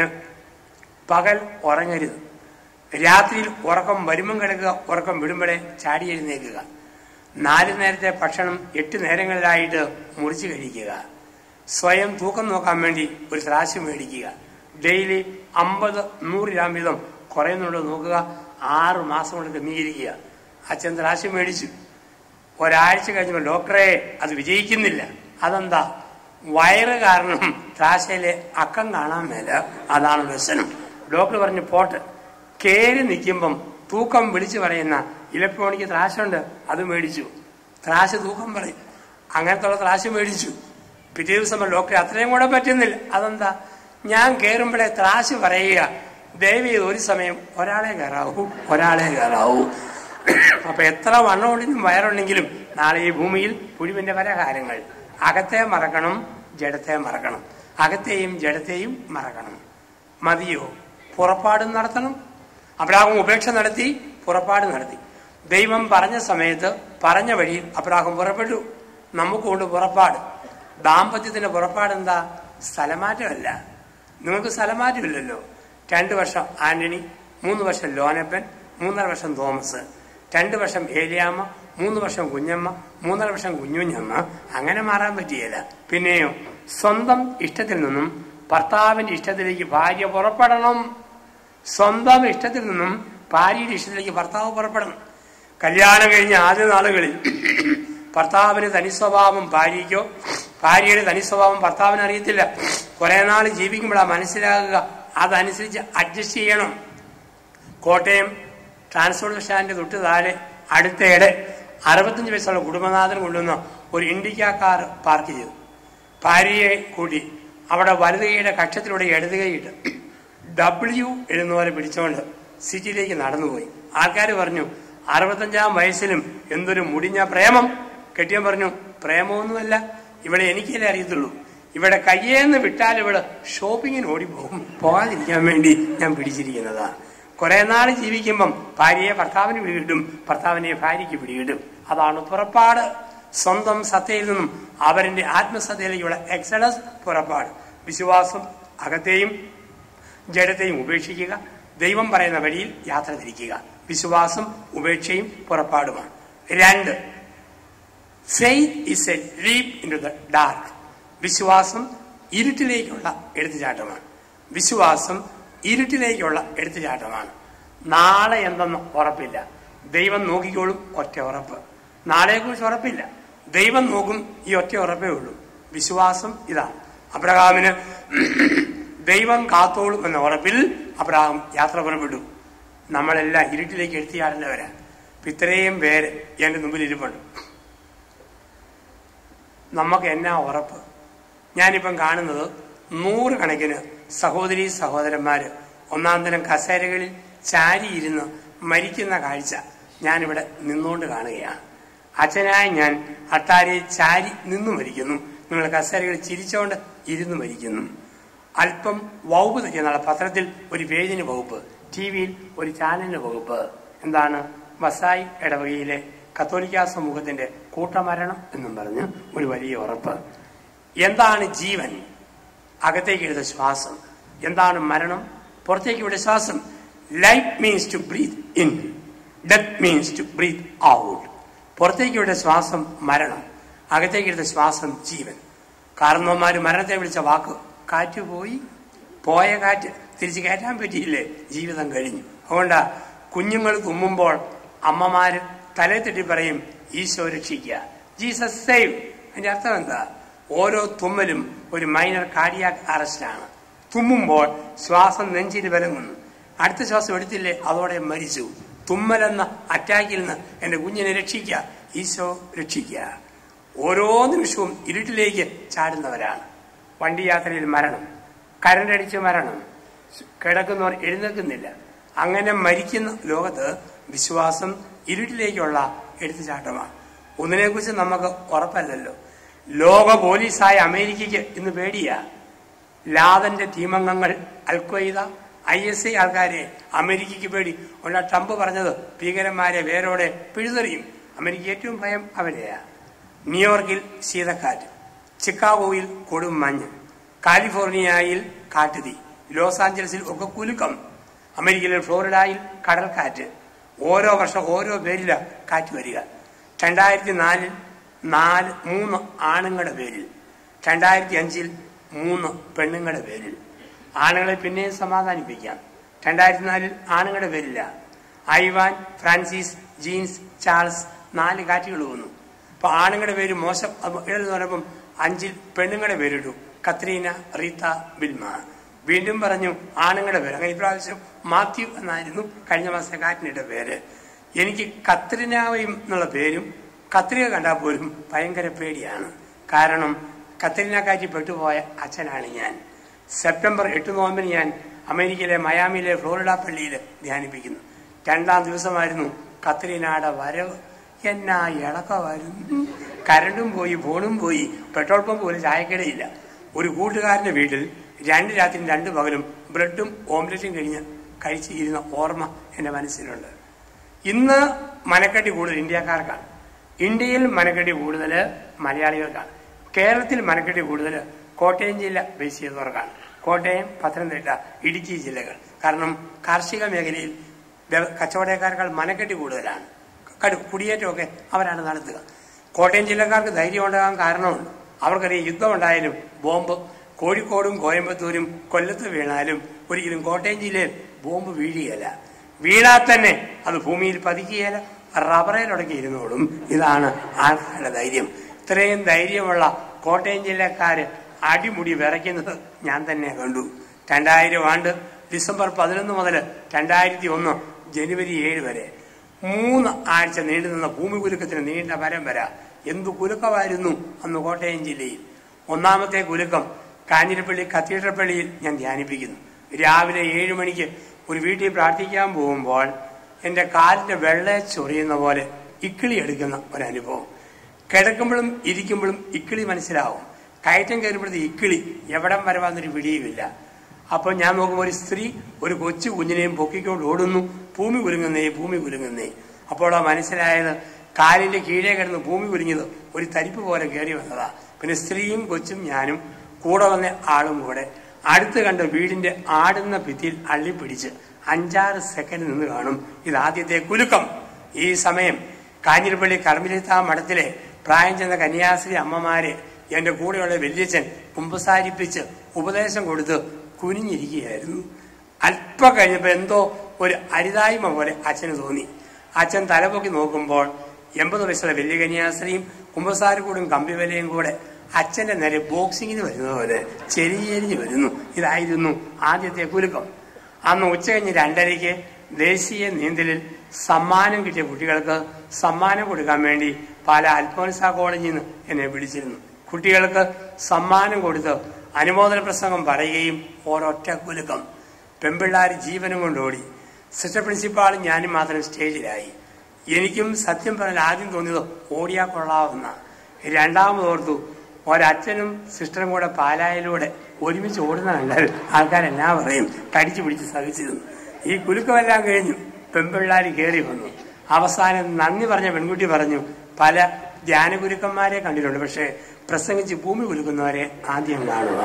പകൽ ഉറങ്ങരുത് രാത്രിയിൽ ഉറക്കം വരുമ്പം കിടക്കുക ഉറക്കം വിടുമ്പോഴേ ചാടി എഴുന്നേക്കുക നാല് നേരത്തെ ഭക്ഷണം എട്ട് നേരങ്ങളിലായിട്ട് മുറിച്ച് കഴിക്കുക സ്വയം തൂക്കം നോക്കാൻ വേണ്ടി ഒരു ത്രാശ് മേടിക്കുക ഡെയിലി അമ്പത് നൂറ് ഗ്രാം വീതം കുറയുന്നുണ്ടോ നോക്കുക ആറ് മാസം കൊണ്ട് ക്രമീകരിക്കുക അച്ഛൻ ത്രാശ് മേടിച്ചു ഒരാഴ്ച കഴിഞ്ഞപ്പോൾ ഡോക്ടറെ അത് വിജയിക്കുന്നില്ല അതെന്താ വയറ് കാരണം ത്രാശയിലെ അക്കം കാണാൻ മേല അതാണ് വ്യസനം ഡോക്ടർ പറഞ്ഞു പോട്ട് കേറി നിൽക്കുമ്പം തൂക്കം വിളിച്ചു പറയുന്ന ഇലക്ട്രോണിക് ത്രാശുണ്ട് അത് മേടിച്ചു ത്രാശ് തൂക്കം പറയും അങ്ങനത്തുള്ള ത്രാശ് മേടിച്ചു പിറ്റേ ദിവസം ഡോക്ടർ അത്രയും കൂടെ പറ്റുന്നില്ല അതെന്താ ഞാൻ കയറുമ്പോഴേ ത്രാശ് പറയുക ദയവ് ചെയ്ത് ഒരു സമയം ഒരാളെ കയറാവൂ ഒരാളെ കയറാവൂ അപ്പൊ എത്ര വണ്ണമുണ്ടെങ്കിലും വയറുണ്ടെങ്കിലും നാളെ ഈ ഭൂമിയിൽ പുഴുവിന്റെ പലഹാരങ്ങൾ അകത്തെ മറക്കണം ജഡത്തെ മറക്കണം അകത്തെയും ജഡത്തെയും മറക്കണം മതിയോ പുറപ്പാടും നടത്തണം അബ്രാഹം ഉപേക്ഷ നടത്തി പുറപ്പാട് നടത്തി ദൈവം പറഞ്ഞ സമയത്ത് പറഞ്ഞ വഴിയിൽ അബ്രാഹം പുറപ്പെട്ടു നമുക്കുണ്ട് പുറപ്പാട് ദാമ്പത്യത്തിന്റെ പുറപ്പാട് എന്താ സ്ഥലമാറ്റമല്ല നിങ്ങൾക്ക് സ്ഥലമാറ്റമില്ലല്ലോ രണ്ടു വർഷം ആന്റണി മൂന്ന് വർഷം ലോനപ്പൻ മൂന്നര വർഷം തോമസ് രണ്ട് വർഷം ഏലിയാമ്മ മൂന്ന് വർഷം കുഞ്ഞമ്മ മൂന്നര വർഷം കുഞ്ഞുഞ്ഞമ്മ അങ്ങനെ മാറാൻ പറ്റിയല്ല പിന്നെയോ സ്വന്തം ഇഷ്ടത്തിൽ നിന്നും ഭർത്താവിന്റെ ഇഷ്ടത്തിലേക്ക് ഭാര്യ പുറപ്പെടണം സ്വന്തം ഇഷ്ടത്തിൽ നിന്നും ഭാര്യയുടെ ഇഷ്ടത്തിലേക്ക് ഭർത്താവ് പുറപ്പെടണം കല്യാണം കഴിഞ്ഞ ആദ്യ നാളുകളിൽ ഭർത്താവിന് തനി സ്വഭാവം ഭാര്യയ്ക്കോ ഭാര്യയുടെ തനി സ്വഭാവം ഭർത്താവിന് അറിയത്തില്ല കുറെ നാൾ ജീവിക്കുമ്പോഴാണ് മനസ്സിലാകുക അതനുസരിച്ച് അഡ്ജസ്റ്റ് ചെയ്യണം കോട്ടയം ട്രാൻസ്പോർട്ട് സ്റ്റാൻഡ് തൊട്ട് താഴെ അടുത്തയിടെ അറുപത്തഞ്ച് വയസ്സുള്ള കുടുംബനാഥൻ കൊണ്ടുവന്ന ഒരു ഇൻഡിക്ക കാർ പാർക്ക് ചെയ്തു ഭാര്യയെ കൂട്ടി അവിടെ വലത് കൈയുടെ കക്ഷത്തിലൂടെ ഇടത് കൈയിട്ട് ഡബ്ല്യു എഴുന്ന പോലെ പിടിച്ചുകൊണ്ട് സിറ്റിയിലേക്ക് നടന്നുപോയി ആൾക്കാർ പറഞ്ഞു അറുപത്തഞ്ചാം വയസ്സിലും എന്തൊരു മുടിഞ്ഞ പ്രേമം കെട്ടിയൻ പറഞ്ഞു പ്രേമമൊന്നുമല്ല ഇവിടെ എനിക്കല്ലേ അറിയത്തുള്ളൂ ഇവിടെ കയ്യേന്ന് വിട്ടാൽ ഇവിടെ ഷോപ്പിങ്ങിന് ഓടിപ്പോകും പോകാതിരിക്കാൻ വേണ്ടി ഞാൻ പിടിച്ചിരിക്കുന്നതാ കുറെ നാൾ ജീവിക്കുമ്പം ഭാര്യയെ ഭർത്താവിന് പിടികിട്ടും ഭർത്താവിനെ ഭാര്യയ്ക്ക് പിടികിട്ടും അതാണ് പുറപ്പാട് സ്വന്തം സത്തയിൽ നിന്നും അവരുടെ ആത്മസത്തയിലേക്കുള്ള എക്സലസ് പുറപ്പാട് വിശ്വാസം അകത്തെയും ജഡത്തെയും ഉപേക്ഷിക്കുക ദൈവം പറയുന്ന വഴിയിൽ യാത്ര തിരിക്കുക വിശ്വാസം ഉപേക്ഷയും പുറപ്പാടുമാണ് രണ്ട് faith is a leap into the dark വിശ്വാസം ഇരുട്ടിലേക്കുള്ള എടുത്തുചാട്ടമാണ് വിശ്വാസം ഇരുട്ടിലേക്കുള്ള എടുത്തുചാട്ടമാണ് നാളെ എന്തെന്ന് ഉറപ്പില്ല ദൈവം നോക്കിക്കോളും ഒറ്റ ഉറപ്പ് നാളെക്കുറിച്ച് ഉറപ്പില്ല ദൈവം നോക്കും ഈ ഒറ്റ ഉറപ്പേ ഉള്ളൂ വിശ്വാസം ഇതാണ് അബ്രഹാമിന് ദൈവം കാത്തോളും എന്ന ഉറപ്പിൽ അബ്രഹാം യാത്ര പുറപ്പെട്ടു നമ്മളെല്ലാം ഇരുട്ടിലേക്ക് എടുത്തിയാടേണ്ടവരാ ഇത്രയും പേര് എന്റെ മുമ്പിൽ ഇരിപ്പുണ്ട് നമുക്ക് എന്നാ ഉറപ്പ് ഞാനിപ്പം കാണുന്നത് നൂറുകണക്കിന് സഹോദരി സഹോദരന്മാര് ഒന്നാം തരം കസേരകളിൽ ചാരിയിരുന്ന് മരിക്കുന്ന കാഴ്ച ഞാനിവിടെ നിന്നുകൊണ്ട് കാണുകയാണ് അച്ഛനായ ഞാൻ അട്ടാരിയിൽ ചാരി നിന്നു മരിക്കുന്നു നിങ്ങൾ കസേരകളിൽ ചിരിച്ചുകൊണ്ട് ഇരുന്ന് മരിക്കുന്നു അല്പം വകുപ്പ് തെറ്റിയ പത്രത്തിൽ ഒരു പേജിന് വകുപ്പ് ടി വിയിൽ ഒരു ചാനലിന് വകുപ്പ് എന്താണ് വസായി ഇടവകയിലെ കത്തോലിക്ക സമൂഹത്തിന്റെ കൂട്ടമരണം എന്നും പറഞ്ഞ് ഒരു വലിയ ഉറപ്പ് എന്താണ് ജീവൻ അകത്തേക്ക് എടുത്ത ശ്വാസം എന്താണ് മരണം പുറത്തേക്ക് വിടുന്ന ശ്വാസം life means to breathe in death means to breathe out പുറത്തേക്ക് വിടുന്ന ശ്വാസം മരണം അകത്തേക്ക് എടുത്ത ശ്വാസം ജീവൻ കാരണവന്മാര് മരണത്തെ വിളിച്ച വാക്ക് കാറ്റ് പോയി പോയ കാറ്റ് തിരിച്ചു കയറ്റാൻ പറ്റിയില്ലേ ജീവിതം കഴിഞ്ഞു അതുകൊണ്ടാ കുഞ്ഞുങ്ങൾ തുമ്മുമ്പോൾ അമ്മമാര് തലേ തട്ടി പറയും ഈശോ രക്ഷിക്കുക ജീസസ് സേവ് അതിന്റെ അർത്ഥം എന്താ ഓരോ തുമ്മലും ഒരു മൈനർ കാർഡിയാക് അറസ്റ്റാണ് തുമ്മുമ്പോൾ ശ്വാസം നെഞ്ചിൽ വിലങ്ങുന്നു അടുത്ത ശ്വാസം എടുത്തില്ലേ അതോടെ മരിച്ചു തുമ്മലെന്ന അറ്റാക്കിൽ നിന്ന് എന്റെ കുഞ്ഞിനെ രക്ഷിക്കുക ഈശോ രക്ഷിക്കുക ഓരോ നിമിഷവും ഇരുട്ടിലേക്ക് ചാടുന്നവരാണ് വണ്ടി യാത്രയിൽ മരണം കരണ്ടടിച്ച് മരണം കിടക്കുന്നവർ എഴുന്നേൽക്കുന്നില്ല അങ്ങനെ മരിക്കുന്ന ലോകത്ത് വിശ്വാസം ഇരുട്ടിലേക്കുള്ള എടുത്തുചാട്ടമാണ് ഒന്നിനെക്കുറിച്ച് നമുക്ക് ഉറപ്പല്ലല്ലോ ലോക പോലീസായ അമേരിക്കയ്ക്ക് ഇന്ന് പേടിയാ ലാദന്റെ ടീമംഗങ്ങൾ അൽക്വയ്ദ ഐ എസ് ഐ ആൾക്കാരെ അമേരിക്കയ്ക്ക് പേടി അതുകൊണ്ട് ട്രംപ് പറഞ്ഞത് ഭീകരന്മാരെ വേരോടെ പിഴുതെറിയും അമേരിക്ക ഏറ്റവും ഭയം അവരെയാ ന്യൂയോർക്കിൽ ശീതക്കാറ്റ് ചിക്കാഗോയിൽ കൊടും മഞ്ഞ് കാലിഫോർണിയയിൽ കാട്ടുതീ ലോസ് ആഞ്ചലസിൽ ഒക്കെ കുലുക്കം അമേരിക്കയിലെ ഫ്ലോറിഡയിൽ കടൽക്കാറ്റ് ഓരോ വർഷം ഓരോ പേരില കാറ്റ് വരിക രണ്ടായിരത്തി നാലിൽ നാല് മൂന്ന് ആണുങ്ങളുടെ പേരിൽ രണ്ടായിരത്തി അഞ്ചിൽ മൂന്ന് പെണ്ണുങ്ങളുടെ പേരിൽ ആണുങ്ങളെ പിന്നെയും സമാധാനിപ്പിക്കാം രണ്ടായിരത്തി നാലിൽ ആണുങ്ങളുടെ പേരില്ല ഐവാൻ ഫ്രാൻസിസ് ജീൻസ് ചാൾസ് നാല് കാറ്റുകൾ വന്നു അപ്പൊ ആണുങ്ങളുടെ പേര് മോശം എഴുതുന്ന പറയുമ്പം അഞ്ചിൽ പെണ്ണുങ്ങളുടെ പേരിട്ടു കത്രീന റീത്ത ബിൽമ വീണ്ടും പറഞ്ഞു ആണുങ്ങളുടെ പേര് അങ്ങനെ ഇപ്രാവശ്യം മാത്യു എന്നായിരുന്നു കഴിഞ്ഞ മാസത്തെ കാറ്റിനിട്ട പേര് എനിക്ക് കത്രിനാവയും എന്നുള്ള പേരും കത്രിക കണ്ടാൽ പോലും ഭയങ്കര പേടിയാണ് കാരണം കത്രിന കാറ്റി പെട്ടുപോയ അച്ഛനാണ് ഞാൻ സെപ്റ്റംബർ എട്ട് നോമ്പിന് ഞാൻ അമേരിക്കയിലെ മയാമിയിലെ ഫ്ലോറിഡ പള്ളിയിൽ ധ്യാനിപ്പിക്കുന്നു രണ്ടാം ദിവസമായിരുന്നു കത്രീനയുടെ വരവ് എന്നാ ഇളക്കമായിരുന്നു കരണ്ടും പോയി ഫോണും പോയി പെട്രോൾ പമ്പ് പോലും ചായക്കടയില്ല ഒരു കൂട്ടുകാരന്റെ വീട്ടിൽ രണ്ട് രാത്രിയും രണ്ട് പകലും ബ്രെഡും ഓംലെറ്റും കഴിഞ്ഞ് കഴിച്ച് ഇരുന്ന ഓർമ്മ എന്റെ മനസ്സിലുണ്ട് ഇന്ന് മനക്കെട്ടി കൂടുതൽ ഇന്ത്യക്കാർക്കാണ് ഇന്ത്യയിൽ മനക്കെട്ടി കൂടുതൽ മലയാളികൾക്കാണ് കേരളത്തിൽ മനക്കെട്ടി കൂടുതൽ കോട്ടയം ജില്ല ബേസ് ചെയ്തവർക്കാണ് കോട്ടയം പത്തനംതിട്ട ഇടുക്കി ജില്ലകൾ കാരണം കാർഷിക മേഖലയിൽ വ്യ- കച്ചവടക്കാരെക്കാൾ മനക്കെട്ടി കൂടുതലാണ് കടു കുടിയേറ്റമൊക്കെ അവരാണ് നടത്തുക കോട്ടയം ജില്ലക്കാർക്ക് ധൈര്യം ഉണ്ടാകാൻ കാരണമുണ്ട് അവർക്കറിയാം യുദ്ധം ഉണ്ടായാലും ബോംബ് കോഴിക്കോടും കോയമ്പത്തൂരും കൊല്ലത്ത് വീണാലും ഒരിക്കലും കോട്ടയം ജില്ലയിൽ ബോംബ് വീഴുകയല്ല വീണാൽ തന്നെ അത് ഭൂമിയിൽ പതിക്കുകയല്ല റബ്ബറയിലൊടക്കി ഇരുന്നോളും ഇതാണ് ആൾക്കാരുടെ ധൈര്യം ഇത്രയും ധൈര്യമുള്ള കോട്ടയം ജില്ലക്കാര് അടിമുടി വിറയ്ക്കുന്നത് ഞാൻ തന്നെ കണ്ടു രണ്ടായിരം ആണ്ട് ഡിസംബർ പതിനൊന്ന് മുതൽ രണ്ടായിരത്തി ഒന്ന് ജനുവരി ഏഴ് വരെ മൂന്ന് ആഴ്ച നീണ്ടു നിന്ന ഭൂമി കുലുക്കത്തിന് നീണ്ട പരമ്പര എന്തു കുലുക്കമായിരുന്നു അന്ന് കോട്ടയം ജില്ലയിൽ ഒന്നാമത്തെ കുലുക്കം കാഞ്ഞിരപ്പള്ളി കത്തീഡ്രൽ പള്ളിയിൽ ഞാൻ ധ്യാനിപ്പിക്കുന്നു രാവിലെ ഏഴ് മണിക്ക് ഒരു വീട്ടിൽ പ്രാർത്ഥിക്കാൻ പോകുമ്പോൾ എന്റെ കാലിന്റെ വെള്ള ചൊറിയുന്ന പോലെ ഇക്കിളി എടുക്കുന്ന ഒരനുഭവം കിടക്കുമ്പോഴും ഇരിക്കുമ്പോഴും ഇക്കിളി മനസ്സിലാവും കയറ്റം കയറുമ്പോഴത്തെ ഇക്കിളി എവിടം വരെ വന്നൊരു പിടിയുമില്ല അപ്പോൾ ഞാൻ നോക്കുമ്പോൾ ഒരു സ്ത്രീ ഒരു കൊച്ചു കുഞ്ഞിനെയും പൊക്കിക്കൊണ്ട് ഓടുന്നു ഭൂമി കുലുങ്ങുന്നേ ഭൂമി കുലുങ്ങുന്നേ അപ്പോൾ ആ മനസ്സിലായത് കാലിന്റെ കീഴേ കിടന്ന് ഭൂമി കുലുങ്ങിയത് ഒരു തരിപ്പ് പോലെ കയറി വന്നതാ പിന്നെ സ്ത്രീയും കൊച്ചും ഞാനും കൂടെ വന്ന ആളും കൂടെ അടുത്ത് കണ്ട വീടിന്റെ ആടുന്ന ഭിത്തിയിൽ അള്ളിപ്പിടിച്ച് അഞ്ചാറ് സെക്കൻഡ് നിന്ന് കാണും ഇത് ആദ്യത്തെ കുലുക്കം ഈ സമയം കാഞ്ഞിരപ്പള്ളി കർമ്മിലിത്ത മഠത്തിലെ പ്രായം ചെന്ന കന്യാസ്ത്രീ അമ്മമാരെ എന്റെ കൂടെയുള്ള വല്യച്ഛൻ കുമ്പസാരിപ്പിച്ച് ഉപദേശം കൊടുത്ത് കുനിഞ്ഞിരിക്കുകയായിരുന്നു അല്പം കഴിഞ്ഞപ്പോ എന്തോ ഒരു അരിതായ്മ പോലെ അച്ഛന് തോന്നി അച്ഛൻ തലപൊക്കി നോക്കുമ്പോൾ എൺപത് വയസ്സുള്ള വലിയ കന്യാസ്ത്രീയും കുമ്പസാരക്കൂടും കമ്പിവലയും കൂടെ അച്ഛന്റെ നേരെ ബോക്സിങ്ങിന് വരുന്നത് പോലെ ചെരിഞ്ഞെരിഞ്ഞ് വരുന്നു ഇതായിരുന്നു ആദ്യത്തെ കുലുക്കം അന്ന് ഉച്ച കഴിഞ്ഞ് രണ്ടരയ്ക്ക് ദേശീയ നീന്തലിൽ സമ്മാനം കിട്ടിയ കുട്ടികൾക്ക് സമ്മാനം കൊടുക്കാൻ വേണ്ടി പല അൽഫോൻസ കോളേജിൽ നിന്ന് എന്നെ വിളിച്ചിരുന്നു കുട്ടികൾക്ക് സമ്മാനം കൊടുത്ത് അനുമോദന പ്രസംഗം പറയുകയും ഒരൊറ്റ കുലുക്കം പെമ്പിള്ളാർ ജീവനും കൊണ്ട് ഓടി സിസ്റ്റർ പ്രിൻസിപ്പാളും ഞാനും മാത്രം സ്റ്റേജിലായി എനിക്കും സത്യം പറഞ്ഞാൽ ആദ്യം തോന്നിയത് ഓടിയാ കൊള്ളാവുന്ന രണ്ടാമത് ഓർത്തു ഒരച്ഛനും സിസ്റ്ററും കൂടെ പാലായിലൂടെ ഒരുമിച്ച് ഓടുന്ന കണ്ടാൽ ആൾക്കാരെല്ലാം പറയും കടിച്ചു പിടിച്ച് സഹിച്ചിരുന്നു ഈ കുലുക്കമെല്ലാം കഴിഞ്ഞു പെൺപിള്ളാർ കയറി വന്നു അവസാനം നന്ദി പറഞ്ഞ പെൺകുട്ടി പറഞ്ഞു പല ധ്യാനഗുരുക്കന്മാരെ കണ്ടിട്ടുണ്ട് പക്ഷേ പ്രസംഗിച്ച് ഭൂമി കുലുക്കുന്നവരെ ആദ്യം കാണുക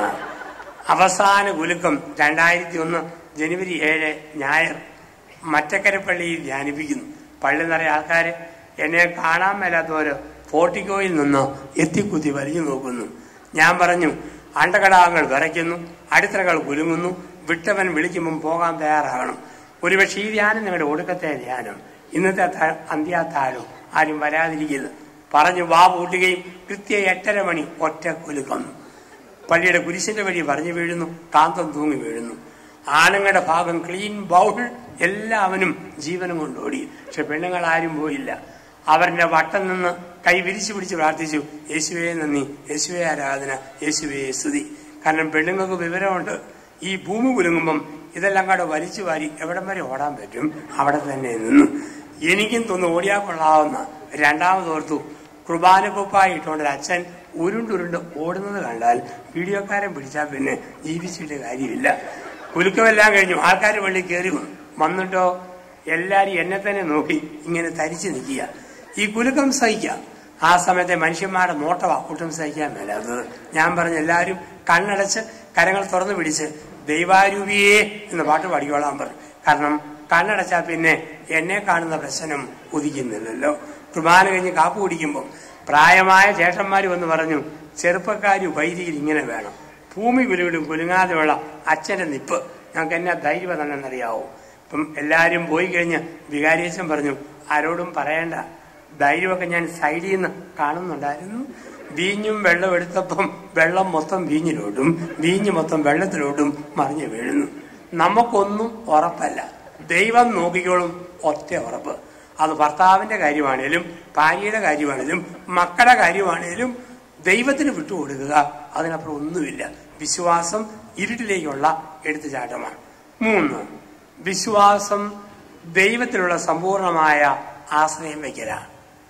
അവസാന കുലുക്കം രണ്ടായിരത്തി ഒന്ന് ജനുവരി ഏഴ് ഞായർ മറ്റക്കരപ്പള്ളിയിൽ ധ്യാനിപ്പിക്കുന്നു പള്ളി നിറയെ ആൾക്കാര് എന്നെ കാണാൻ മേലാത്തവര് ഫോർട്ടിക്കോയിൽ നിന്ന് എത്തിക്കുത്തി വലിഞ്ഞു നോക്കുന്നു ഞാൻ പറഞ്ഞു അണ്ടകടാകങ്ങൾ വിറയ്ക്കുന്നു അടിത്തറകൾ കുലുങ്ങുന്നു വിട്ടവൻ വിളിക്കുമ്പം പോകാൻ തയ്യാറാകണം ഒരുപക്ഷെ ഈ ധ്യാനം നിങ്ങളുടെ ഒടുക്കത്തെ ധ്യാനം ഇന്നത്തെ ത- അന്ത്യാത്താഴം ആരും വരാതിരിക്കരുത് പറഞ്ഞു വാ പൂട്ടുകയും കൃത്യ എട്ടര മണി ഒറ്റ കുലുക്കം പള്ളിയുടെ കുരിശിന്റെ വഴി പറഞ്ഞു വീഴുന്നു കാന്തം തൂങ്ങി വീഴുന്നു ആണുങ്ങളുടെ ഭാഗം ക്ലീൻ ബൗൾ എല്ലാവനും ജീവനും കൊണ്ടോടി പക്ഷെ പെണ്ണുങ്ങൾ ആരും പോയില്ല അവരുടെ വട്ടം നിന്ന് കൈ വിരിച്ചു പിടിച്ച് പ്രാർത്ഥിച്ചു യേശുവേ നന്ദി യേശുവേ ആരാധന യേശുവേ സ്തുതി കാരണം പെണ്ണുങ്ങൾക്ക് വിവരമുണ്ട് ഈ ഭൂമി കുലുങ്ങുമ്പം ഇതെല്ലാം കൂടെ വലിച്ചു വാരി എവിടം വരെ ഓടാൻ പറ്റും അവിടെ തന്നെ നിന്നു എനിക്കും തോന്നുന്നു ഓടിയാ കൊള്ളാവുന്ന രണ്ടാമത് ഓർത്തു കുർബാന കുപ്പായി ഇട്ടുകൊണ്ട് അച്ഛൻ ഉരുണ്ടുരുണ്ട് ഓടുന്നത് കണ്ടാൽ വീഡിയോക്കാരൻ പിടിച്ചാൽ പിന്നെ ജീവിച്ചിട്ട് കാര്യമില്ല കുലുക്കമെല്ലാം കഴിഞ്ഞു ആൾക്കാർ പള്ളി കയറി വന്നു വന്നിട്ടോ എല്ലാരും എന്നെ തന്നെ നോക്കി ഇങ്ങനെ തരിച്ചു നിൽക്കുക ഈ കുലുക്കം സഹിക്കാം ആ സമയത്തെ മനുഷ്യന്മാരുടെ നോട്ടവാ ഒട്ടും സഹിക്കാൻ മേലാത്തത് ഞാൻ പറഞ്ഞു എല്ലാവരും കണ്ണടച്ച് കരങ്ങൾ തുറന്നു പിടിച്ച് ദൈവാരൂപിയേ എന്ന പാട്ട് പാടിക്കോളാൻ പറഞ്ഞു കാരണം കണ്ണടച്ചാൽ പിന്നെ എന്നെ കാണുന്ന പ്രശ്നം ഉദിക്കുന്നില്ലല്ലോ കുർബാന കഴിഞ്ഞ് കാപ്പ് കുടിക്കുമ്പോൾ പ്രായമായ ചേട്ടന്മാർ വന്ന് പറഞ്ഞു ചെറുപ്പക്കാരി വൈദികർ ഇങ്ങനെ വേണം ഭൂമി കുലുവിടും കുലുങ്ങാതെയുള്ള അച്ഛന്റെ നിപ്പ് ഞങ്ങൾക്ക് എന്നാ ധൈര്യം തന്നെന്നറിയാവോ ഇപ്പം എല്ലാരും പോയി കഴിഞ്ഞ് വികാരിയച്ഛൻ പറഞ്ഞു ആരോടും പറയണ്ട ധൈര്യമൊക്കെ ഞാൻ സൈഡിൽ നിന്ന് കാണുന്നുണ്ടായിരുന്നു വീഞ്ഞും വെള്ളം എടുത്തപ്പം വെള്ളം മൊത്തം വീഞ്ഞിലോട്ടും വീഞ്ഞ് മൊത്തം വെള്ളത്തിലോട്ടും മറിഞ്ഞു വീഴുന്നു നമുക്കൊന്നും ഉറപ്പല്ല ദൈവം നോക്കിക്കോളും ഒറ്റ ഉറപ്പ് അത് ഭർത്താവിന്റെ കാര്യമാണേലും ഭാര്യയുടെ കാര്യമാണേലും മക്കളുടെ കാര്യമാണേലും ദൈവത്തിന് വിട്ടുകൊടുക്കുക അതിനപ്പുറം ഒന്നുമില്ല വിശ്വാസം ഇരുട്ടിലേക്കുള്ള എടുത്തുചാട്ടമാണ് മൂന്ന് വിശ്വാസം ദൈവത്തിലുള്ള സമ്പൂർണമായ ആശ്രയം വയ്ക്കലാണ്